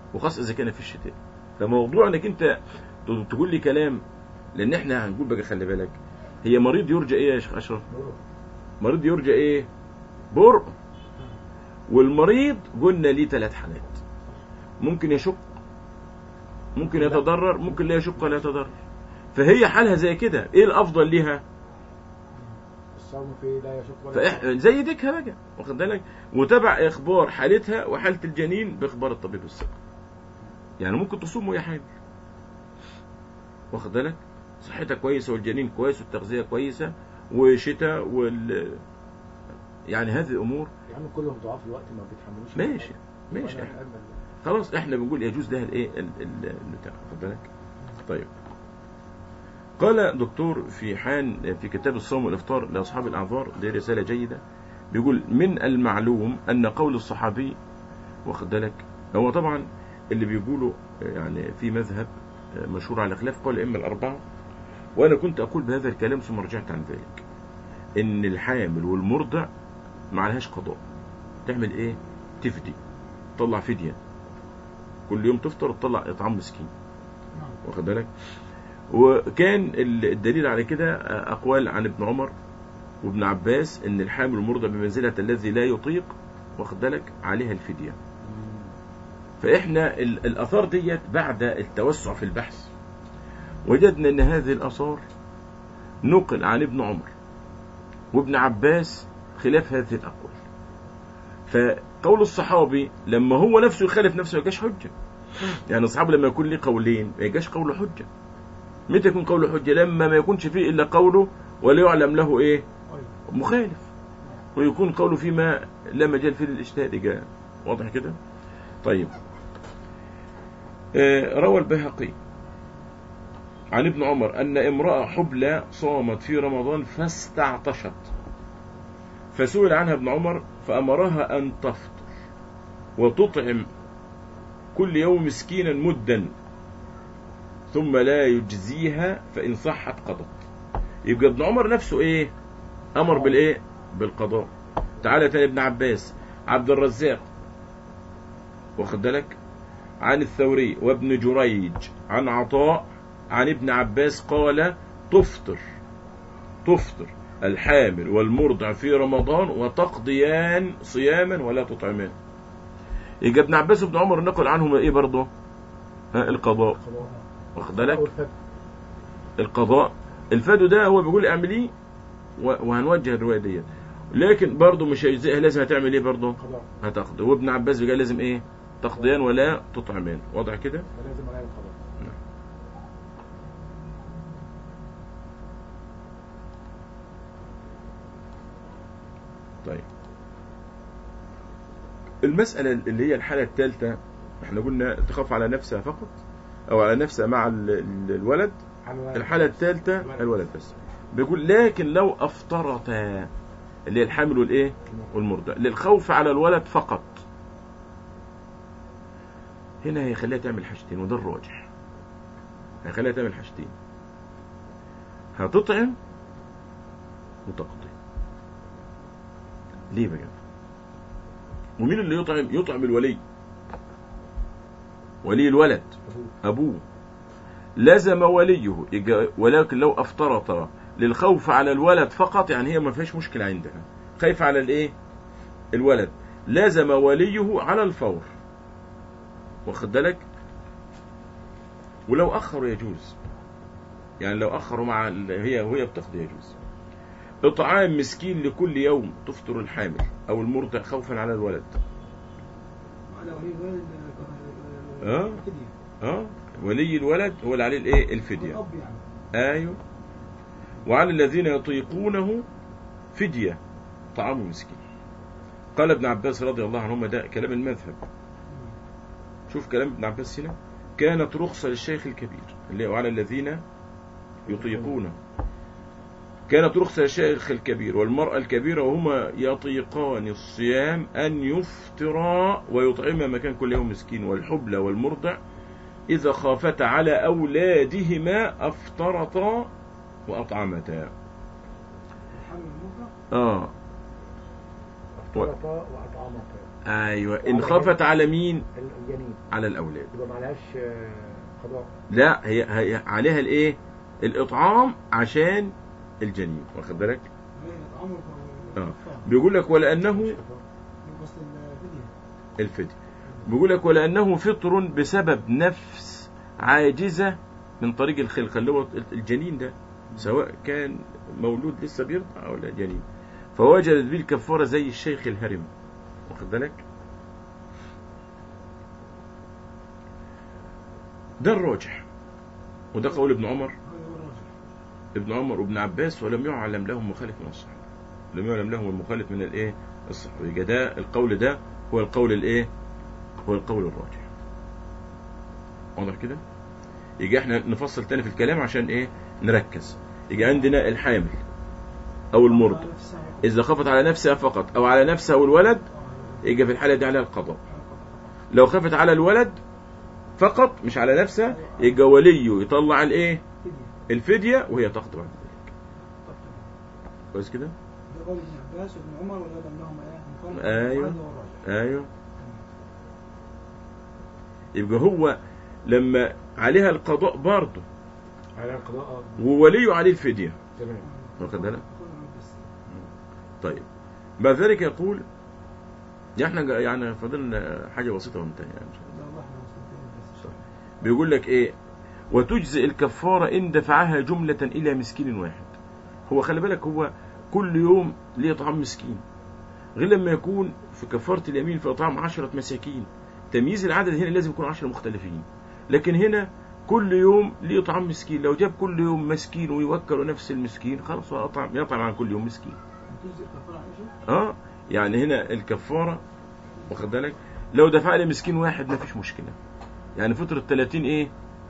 S1: وخاصة إذا كان في الشتاء فموضوع إنك أنت ت- تقول لي كلام لأن إحنا هنقول بقى خلي بالك هي مريض يرجى إيه يا شيخ أشرف؟ مريض يرجى إيه؟ برء والمريض قلنا ليه ثلاث حالات ممكن يشق ممكن يتضرر ممكن لا يشق ولا يتضرر فهي حالها زي كده ايه الافضل ليها
S2: الصوم فيه لا يشق ولا
S1: فإح... زي ديكها بقى واخد بالك وتبع اخبار حالتها وحاله الجنين باخبار الطبيب الثقه يعني ممكن تصوم وهي حامل واخد بالك صحتها كويسه والجنين كويس والتغذيه كويسه وشتاء وال يعني هذه امور
S2: يا عم كلهم ضعاف الوقت ما بيتحملوش
S1: ماشي ماشي
S2: وأنا
S1: احنا
S2: أتأمل.
S1: خلاص احنا بنقول يجوز لها الايه ال- ال- البتاع واخد بالك طيب قال دكتور في حان في كتاب الصوم والافطار لاصحاب الاعذار دي رساله جيده بيقول من المعلوم ان قول الصحابي واخد بالك هو طبعا اللي بيقولوا يعني في مذهب مشهور على خلاف قول الائمه الاربعه وانا كنت اقول بهذا الكلام ثم رجعت عن ذلك ان الحامل والمرضع ما عليهاش قضاء تعمل ايه تفدي تطلع فديه كل يوم تفطر تطلع اطعام مسكين
S3: نعم
S1: واخد بالك وكان الدليل على كده اقوال عن ابن عمر وابن عباس ان الحامل المرضع بمنزله الذي لا يطيق واخد بالك عليها الفديه فاحنا ال- الاثار ديت بعد التوسع في البحث وجدنا ان هذه الاثار نقل عن ابن عمر وابن عباس خلاف هذه الاقوال فقول الصحابي لما هو نفسه يخالف نفسه ما يجاش حجه يعني الصحابي لما يكون ليه قولين ما يجاش قوله حجه متى يكون قوله حجه لما ما يكونش فيه الا قوله ولا يعلم له ايه
S3: أيوة.
S1: مخالف ويكون قوله فيما لا مجال فيه للاجتهاد جاء واضح كده طيب آه، روى البيهقي عن ابن عمر أن امرأة حبلى صامت في رمضان فاستعطشت فسئل عنها ابن عمر فأمرها أن تفطر وتطعم كل يوم مسكينا مدا ثم لا يجزيها فإن صحت قضت يبقى ابن عمر نفسه ايه امر بالايه بالقضاء تعالى تاني ابن عباس عبد الرزاق واخد بالك عن الثوري وابن جريج عن عطاء عن ابن عباس قال تفطر تفطر الحامل والمرضع في رمضان وتقضيان صياما ولا تطعمان يبقى ابن عباس وابن عمر نقل عنهما ايه برضه ها القضاء
S2: خلاص
S1: واخد بالك
S2: أول فتح.
S1: القضاء الفدو ده هو بيقول اعمليه و- وهنوجه الروايه ديت لكن برضه مش هيجزئها لازم هتعمل ايه برضه
S2: قضاء
S1: هتقضي وابن عباس قال لازم ايه تقضيان ولا تطعمان واضح كده
S2: فلازم عليها القضاء
S1: طيب المسألة اللي هي الحالة الثالثة احنا قلنا تخاف على نفسها فقط او على نفسها مع ال- ال- الولد
S2: على
S1: الحالة الثالثة الولد بس بيقول لكن لو افطرتا اللي هي الحامل والايه والمرضع للخوف على الولد فقط هنا هيخليها تعمل حاجتين وده الراجح هيخليها تعمل حاجتين هتطعم وتقضي ليه بقى ومين اللي يطعم يطعم الولي ولي الولد أبوه لزم وليه يجا- ولكن لو افترط للخوف على الولد فقط يعني هي ما فيهاش مشكلة عندها خايف على الايه الولد لزم وليه على الفور واخد بالك ولو اخروا يجوز يعني لو اخروا مع ال- هي وهي بتقضي يجوز اطعام مسكين لكل يوم تفطر الحامل او المرضع خوفا على الولد
S3: على ولي الولد
S1: آه.
S3: فدية.
S1: اه ولي الولد هو اللي عليه الايه الفديه
S3: الأب يعني
S1: ايوه وعلى الذين يطيقونه فديه طعام مسكين قال ابن عباس رضي الله عنهما ده كلام المذهب شوف كلام ابن عباس هنا كانت رخصة للشيخ الكبير اللي هو على الذين يطيقونه كانت رخصة للشيخ الكبير والمرأة الكبيرة وهما يطيقان الصيام أن يفطرا ويطعما مكان كل يوم مسكين والحبلى والمرضع إذا خافتا على أولادهما أفطرتا وأطعمتا
S3: الحمل والمرضع
S1: آه
S2: فطرتا واطعمتا
S1: ايوه ان خفت على مين
S2: الجنين
S1: على الاولاد
S2: يبقى معلهاش آه، قضاء
S1: لا هي, هي عليها الايه الاطعام عشان الجنين واخد بالك
S3: هي الإطعام والك-
S1: اه
S3: والكفارة.
S1: بيقول لك ولانه
S2: مش قضاء.
S3: بس الفدية
S1: الفدية بيقول لك ولانه فطر بسبب نفس عاجزه من طريق الخلقه اللي هو الجنين ده سواء كان مولود لسه بيرضع ولا جنين فوجدت به الكفاره زي الشيخ الهرم واخد بالك ده الراجح وده قول ابن عمر
S3: هذا هو الراجح
S1: ابن عمر وابن عباس ولم يعلم لهم مخالف من الصحابة لم يعلم لهم المخالف من الايه الصحابة يبقى ده القول ده هو القول الايه هو القول الراجح واضح كده يجي احنا نفصل تاني في الكلام عشان ايه نركز يجي عندنا الحامل او المرضع
S3: على نفسها
S1: اذا خفت على نفسها فقط او على نفسها والولد
S3: آه،
S1: يجي في الحالة دي عليها القضاء
S3: حلقة.
S1: لو خفت على الولد فقط مش على نفسها يجي وليه يطلع الايه
S3: فدية.
S1: الفدية وهي تقضي بعد ذلك
S3: طب.
S1: كويس كده
S3: ده قول ابن عباس وابن عمر ولا يعلم لهم ايه مخالف
S1: أيوه.
S3: وهذا هو الراجح
S1: ايوه يبقى هو لما عليها القضاء برضه
S2: على القضاء آه.
S1: ووليه عليه الفدية
S2: تمام
S1: واخد بالك؟
S3: أقول ابن عباس.
S1: طيب بعد ذلك يقول يعني احنا جا- يعني فاضلنا حاجة بسيطة وانتهي يعني إن شاء الله.
S3: لا والله احنا مستمتعين بس
S1: صح. بيقول لك ايه وتجزئ الكفارة إن دفعها جملة إلى مسكين واحد هو خلي بالك هو كل يوم ليه طعام مسكين غير لما يكون في كفارة اليمين في إطعام عشرة مساكين تمييز العدد هنا لازم يكون عشرة مختلفين لكن هنا كل يوم ليه طعام مسكين لو جاب كل يوم مسكين ويوكل نفس المسكين خلاص هو أطعم يطعم عن كل يوم مسكين
S3: تجزي الكفارة عن شيء
S1: اه يعني هنا الكفارة واخد بالك لو دفع لي مسكين واحد ما فيش مشكلة يعني فترة 30 ايه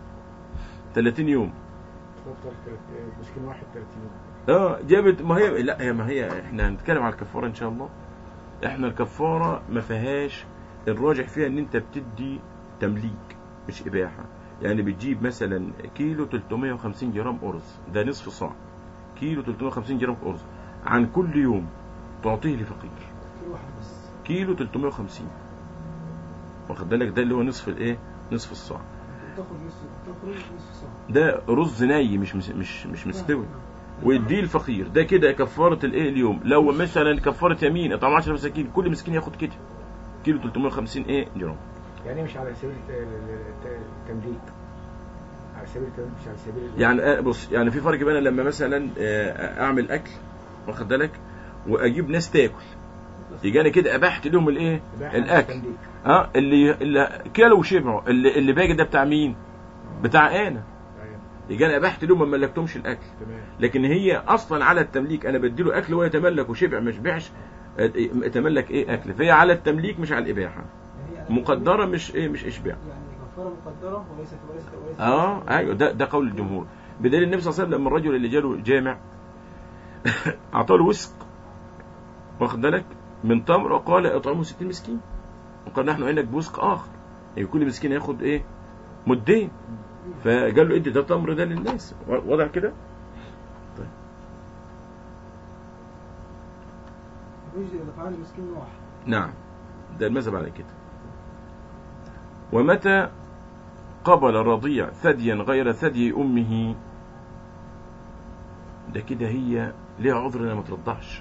S1: 30 يوم
S2: تفطر تلات- مسكين واحد 30 يوم
S1: اه جابت ما هي لا هي ما هي احنا هنتكلم على الكفارة ان شاء الله احنا الكفارة ما فيهاش الراجح فيها ان انت بتدي تمليك مش اباحة يعني بتجيب مثلا كيلو 350 جرام ارز ده نصف صاع كيلو 350 جرام ارز عن كل يوم تعطيه لفقير
S3: كل واحد بس
S1: كيلو 350 واخد بالك ده اللي هو نصف الايه نصف الصاع
S3: تخرج نصف تخرج نصف ساعة
S1: ده رز ني مش مس- مش مش مستوي ويديه الفقير ده كده كفاره الايه اليوم لو مثلا كفاره يمين اطعام 10 مساكين كل مسكين ياخد كده كيلو 350 ايه جرام
S2: يعني مش على سبيل الت- الت- التمليك على سبيل التمليك مش على سبيل ال-
S1: يعني آه بص يعني في فرق بين لما مثلا آه، اعمل اكل واخد بالك واجيب ناس تاكل يجي انا كده ابحت لهم الايه
S2: إباحة
S1: الاكل
S2: التمليك.
S1: اه اللي اللي كلوا وشبعوا اللي اللي باقي ده بتاع مين بتاع انا
S2: أيوة.
S1: يجي انا ابحت لهم ما ملكتهمش الاكل
S2: تمام
S1: لكن هي اصلا على التمليك انا بديله اكل وهو يتملك وشبع ما شبعش آه، يتملك ايه اكل فهي على التمليك مش على الاباحه
S3: يعني هي-
S1: مقدره مش ايه مش اشباع
S3: يعني كفارة مقدرة وليست وليست وليست
S1: اه ايوه ده ده قول الجمهور بدليل النبي صلى الله عليه وسلم لما الرجل اللي جاله جامع اعطاه له وسق واخد بالك من تمر وقال اطعمه 60 مسكين وقال نحن عندك بوسق اخر يعني كل مسكين ياخد ايه مدين فقال له ادي ده تمر ده للناس وضع كده
S3: يجزي إذا فعل مسكين واحد
S1: نعم ده المذهب على كده ومتى قبل الرضيع ثديا غير ثدي أمه ده كده هي ليها عذر انها ما ترضعش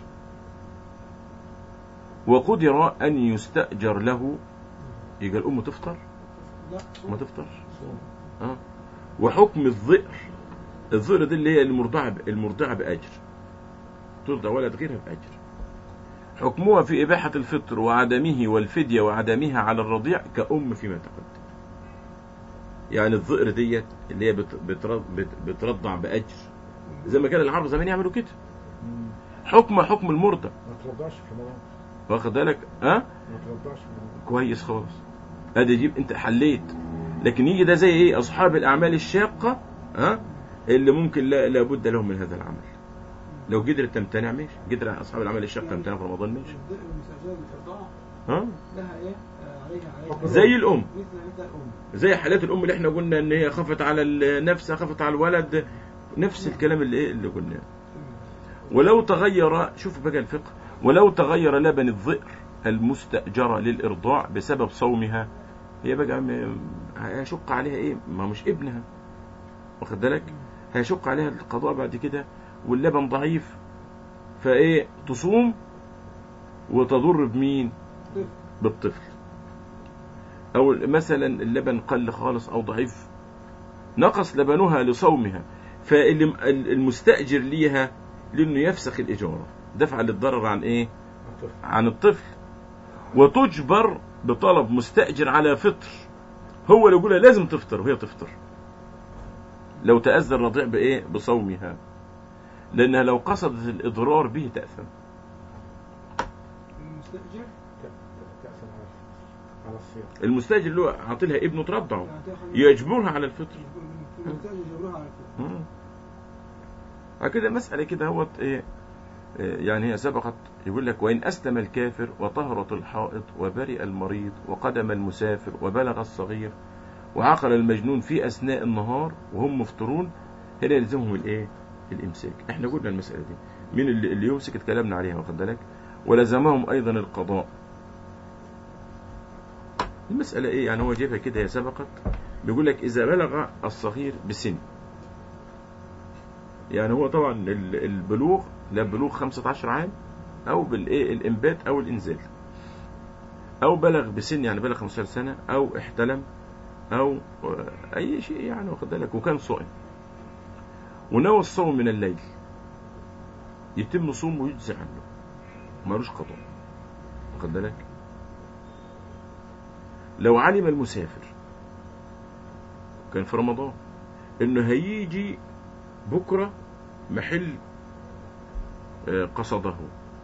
S1: وقدر أن يستأجر له يبقى الأم تفطر
S3: لا
S1: ما تفطرش اه وحكم الظئر الظئر دي اللي هي المرضعة ب- المرضعة بأجر ترضع ولد غيرها بأجر حكمها في إباحة الفطر وعدمه والفدية وعدمها على الرضيع كأم فيما تقدم يعني الظئر ديت اللي هي بت- بترض- بت- بترضع بأجر زي ما كان العرب زمان يعملوا كده
S2: مم.
S1: حكم حكم المرضع
S2: ما ترضعش في رمضان
S1: واخد بالك ها
S2: ما ترضعش في رمضان
S1: كويس خالص ادي يجيب انت حليت لكن يجي ده زي ايه اصحاب الاعمال الشاقه ها اللي ممكن لا لابد لهم من هذا العمل لو قدرت تمتنع ماشي قدر اصحاب الاعمال الشاقه يمتنع في رمضان ماشي
S3: الذئب المستأجرة بالإرضاع
S1: ها
S3: لها إيه آه، عليها عليها
S2: حكم
S1: زي الام
S3: مثل مثل الأم
S1: زي حالات الام اللي احنا قلنا ان هي خفت على النفس خفت على الولد نفس الكلام اللي ايه اللي قلناه ولو تغير شوف بقى الفقه ولو تغير لبن الذئر المستأجرة للإرضاع بسبب صومها هي بقى م- هيشق عليها إيه ما مش ابنها واخد بالك هيشق عليها القضاء بعد كده واللبن ضعيف فإيه تصوم وتضر بمين
S3: طفل.
S1: بالطفل أو مثلا اللبن قل خالص أو ضعيف نقص لبنها لصومها فالمستأجر ليها لأنه يفسخ الإجارة دفعا للضرر عن إيه
S2: الطفل.
S1: عن الطفل وتجبر بطلب مستأجر على فطر هو اللي يقولها لازم تفطر وهي تفطر لو تأذى الرضيع بإيه بصومها لأنها لو قصدت الإضرار به تأثم
S3: المستأجر
S2: ت- ت- تأثم على على الصيام
S1: المستأجر اللي هو عاطلها ابنه ترضعه
S3: يعني تاخذ-
S1: يجبرها على الفطر
S3: يجبر- المستأجر يجبرها على الفطر
S1: مم. كده مسألة كده هو إيه إيه، يعني هي سبقت يقول لك وإن أسلم الكافر وطهرت الحائط وبرئ المريض وقدم المسافر وبلغ الصغير وعقل المجنون في أثناء النهار وهم مفطرون هنا يلزمهم الإيه؟ الإمساك إحنا قلنا المسألة دي مين اللي, اللي يمسك اتكلمنا عليها واخد بالك ولزمهم أيضا القضاء المسألة إيه يعني هو جايبها كده هي سبقت بيقول لك إذا بلغ الصغير بسن يعني هو طبعا ال- البلوغ لا بلوغ 15 عام او بالايه الانبات او الانزال او بلغ بسن يعني بلغ 15 سنه او احتلم او آه، اي شيء يعني واخد بالك وكان صائم ونوى الصوم من الليل يتم صومه ويجزي عنه ملوش قضاء واخد بالك لو علم المسافر كان في رمضان انه هيجي بكرة محل آه، قصده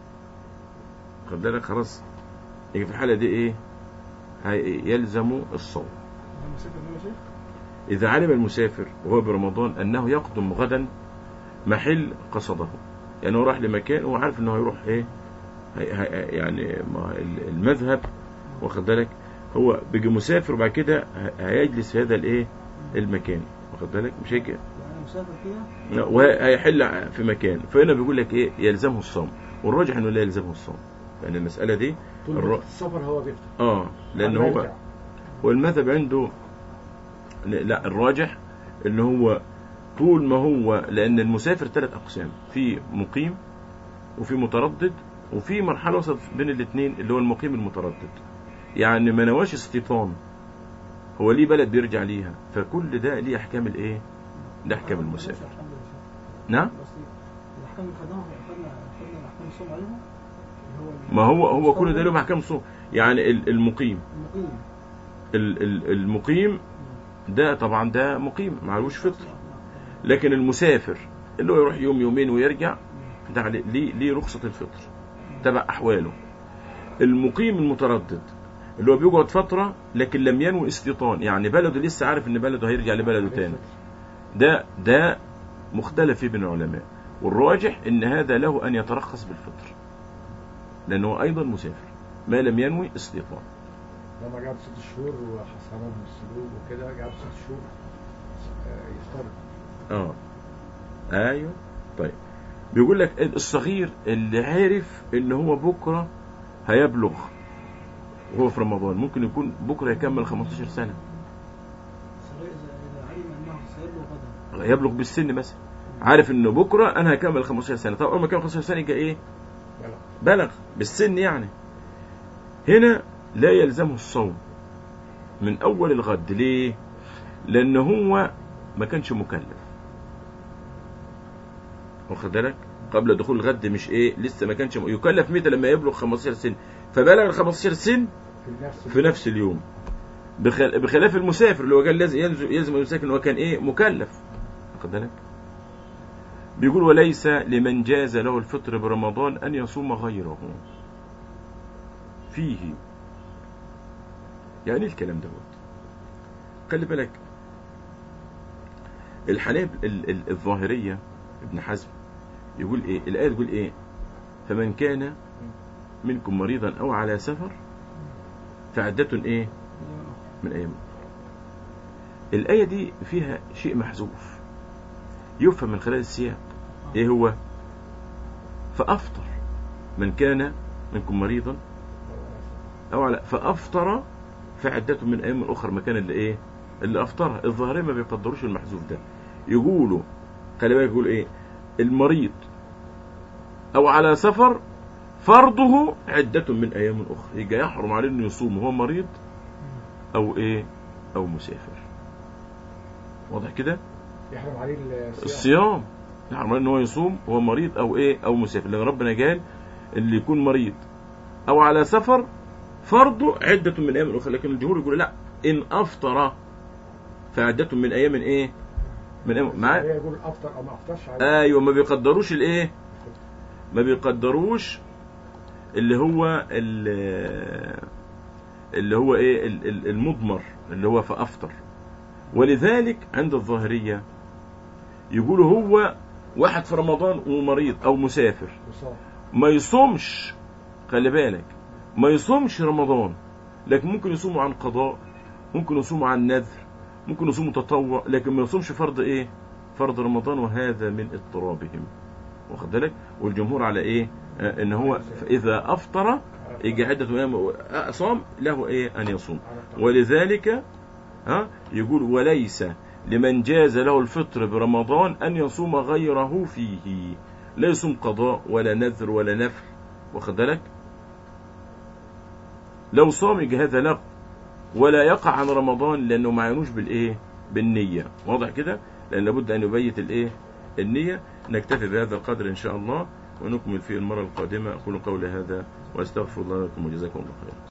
S1: خد بالك خلاص يجي في الحالة دي ايه هي- يلزم الصوم
S3: المسافر ده يا شيخ
S1: إذا علم المسافر وهو برمضان أنه يقدم غدا محل قصده يعني هو راح لمكان وهو عارف أنه هيروح إيه هي هي يعني ما ال- المذهب واخد بالك هو بيجي مسافر وبعد كده ه- هيجلس في هذا الإيه المكان واخد بالك مش هيك
S3: يعني مسافر كده
S1: لا، وهيحل في مكان فهنا بيقول لك ايه يلزمه الصوم والراجح انه لا يلزمه الصوم يعني المساله دي
S2: طول
S1: الر-
S2: وقت السفر هو بيفطر
S1: اه لان
S2: قبل ما
S1: هو
S2: يرجع.
S1: والمذهب عنده لا الراجح ان هو طول ما هو لان المسافر ثلاث اقسام في مقيم وفي متردد وفي مرحله وسط بين الاثنين اللي هو المقيم المتردد يعني ما نواش استيطان هو ليه بلد بيرجع ليها فكل ده ليه احكام الايه ده احكام
S3: آه،
S1: المسافر
S3: الحمد لله يا شيخ.
S1: نعم
S3: بس الاحكام اللي خدناها خدنا خدنا الاحكام الصوم عليهم اللي هو ال-
S1: ما هو هو كل ده
S3: المستوى
S1: له احكام صوم يعني ال- المقيم
S3: المقيم
S1: ال- ال- المقيم ده طبعا ده مقيم معلوش فطر
S3: نعم، نعم.
S1: لكن المسافر اللي هو يروح يوم يومين ويرجع ده عليه- ليه ليه رخصة الفطر تبع أحواله المقيم المتردد اللي هو بيقعد فترة لكن لم ينوي استيطان يعني بلده لسه عارف ان بلده هيرجع لبلده تاني ده ده مختلف فيه بين العلماء والراجح ان هذا له ان يترخص بالفطر لانه ايضا مسافر ما لم ينوي استيطان
S2: لما قعد ست شهور وحصلهم السلوك وكده قعد ست شهور آه، يفطر
S1: اه ايوه طيب بيقول لك الصغير اللي عارف ان هو بكره هيبلغ وهو في رمضان ممكن يكون بكره يكمل 15 سنه
S3: صغير اذا اذا علم انه سيبلغ غدا
S1: يبلغ بالسن مثلا عارف انه بكره انا هكمل 15 سنه طب اول ما كمل 15 سنه يبقى ايه
S2: بلغ
S1: بلغ بالسن يعني هنا لا يلزمه الصوم من اول الغد ليه لان هو ما كانش مكلف واخد بالك قبل دخول الغد مش ايه لسه ما كانش م- يكلف متى لما يبلغ 15 سن فبلغ ال 15 سن
S2: في نفس
S1: في نفس اليوم بخل- بخلاف المسافر اللي هو قال لازم يلزم يلزم المسافر ان هو كان ايه مكلف واخد بالك بيقول وليس لمن جاز له الفطر برمضان ان يصوم غيره فيه يعني إيه الكلام دوت خلي بالك الحناب ال- ال- الظاهرية ابن حزم يقول ايه الآية تقول ايه فمن كان منكم مريضا او على سفر فعدة ايه من أيام الآية دي فيها شيء محذوف يفهم من خلال السياق إيه هو فأفطر من كان منكم مريضا او على فافطر فعدة من ايام اخرى مكان اللي ايه اللي افطرها الظاهرين ما بيقدروش المحذوف ده يقولوا خلي بالك يقول ايه المريض او على سفر فرضه عدة من ايام اخرى يبقى يحرم عليه انه يصوم وهو مريض او ايه او مسافر واضح كده
S2: يحرم عليه الصيام
S1: الصيام يحرم عليه ان هو يصوم وهو مريض او ايه او مسافر لان ربنا قال اللي يكون مريض او على سفر فرضه عدة من ايام اخرى لكن الجمهور يقول لا ان افطر فعدة من ايام ايه من ايام مع
S2: هي يقول افطر او ما افطرش عليه
S1: ايوه ما بيقدروش الايه ما بيقدروش اللي هو ال- اللي هو ايه ال- ال- المضمر اللي هو فافطر ولذلك عند الظاهريه يقولوا هو واحد في رمضان ومريض او مسافر
S2: وصام
S1: ما يصومش خلي بالك ما يصومش رمضان لكن ممكن يصوموا عن قضاء ممكن يصوموا عن نذر ممكن يصوموا تطوع لكن ما يصومش فرض ايه فرض رمضان وهذا من اضطرابهم واخد بالك والجمهور على ايه آه ان هو اذا افطر يجي عده ايام آه، صام له ايه ان يصوم ولذلك ها يقول وليس لمن جاز له الفطر برمضان ان يصوم غيره فيه لا يصوم قضاء ولا نذر ولا نفل واخد بالك لو صام يجي هذا له ولا يقع عن رمضان لانه ما يعنوش بالايه بالنيه واضح كده لان لابد ان يبيت الايه النيه نكتفي بهذا القدر ان شاء الله ونكمل في المره القادمه اقول قولي هذا واستغفر الله لكم وجزاكم الله خيرا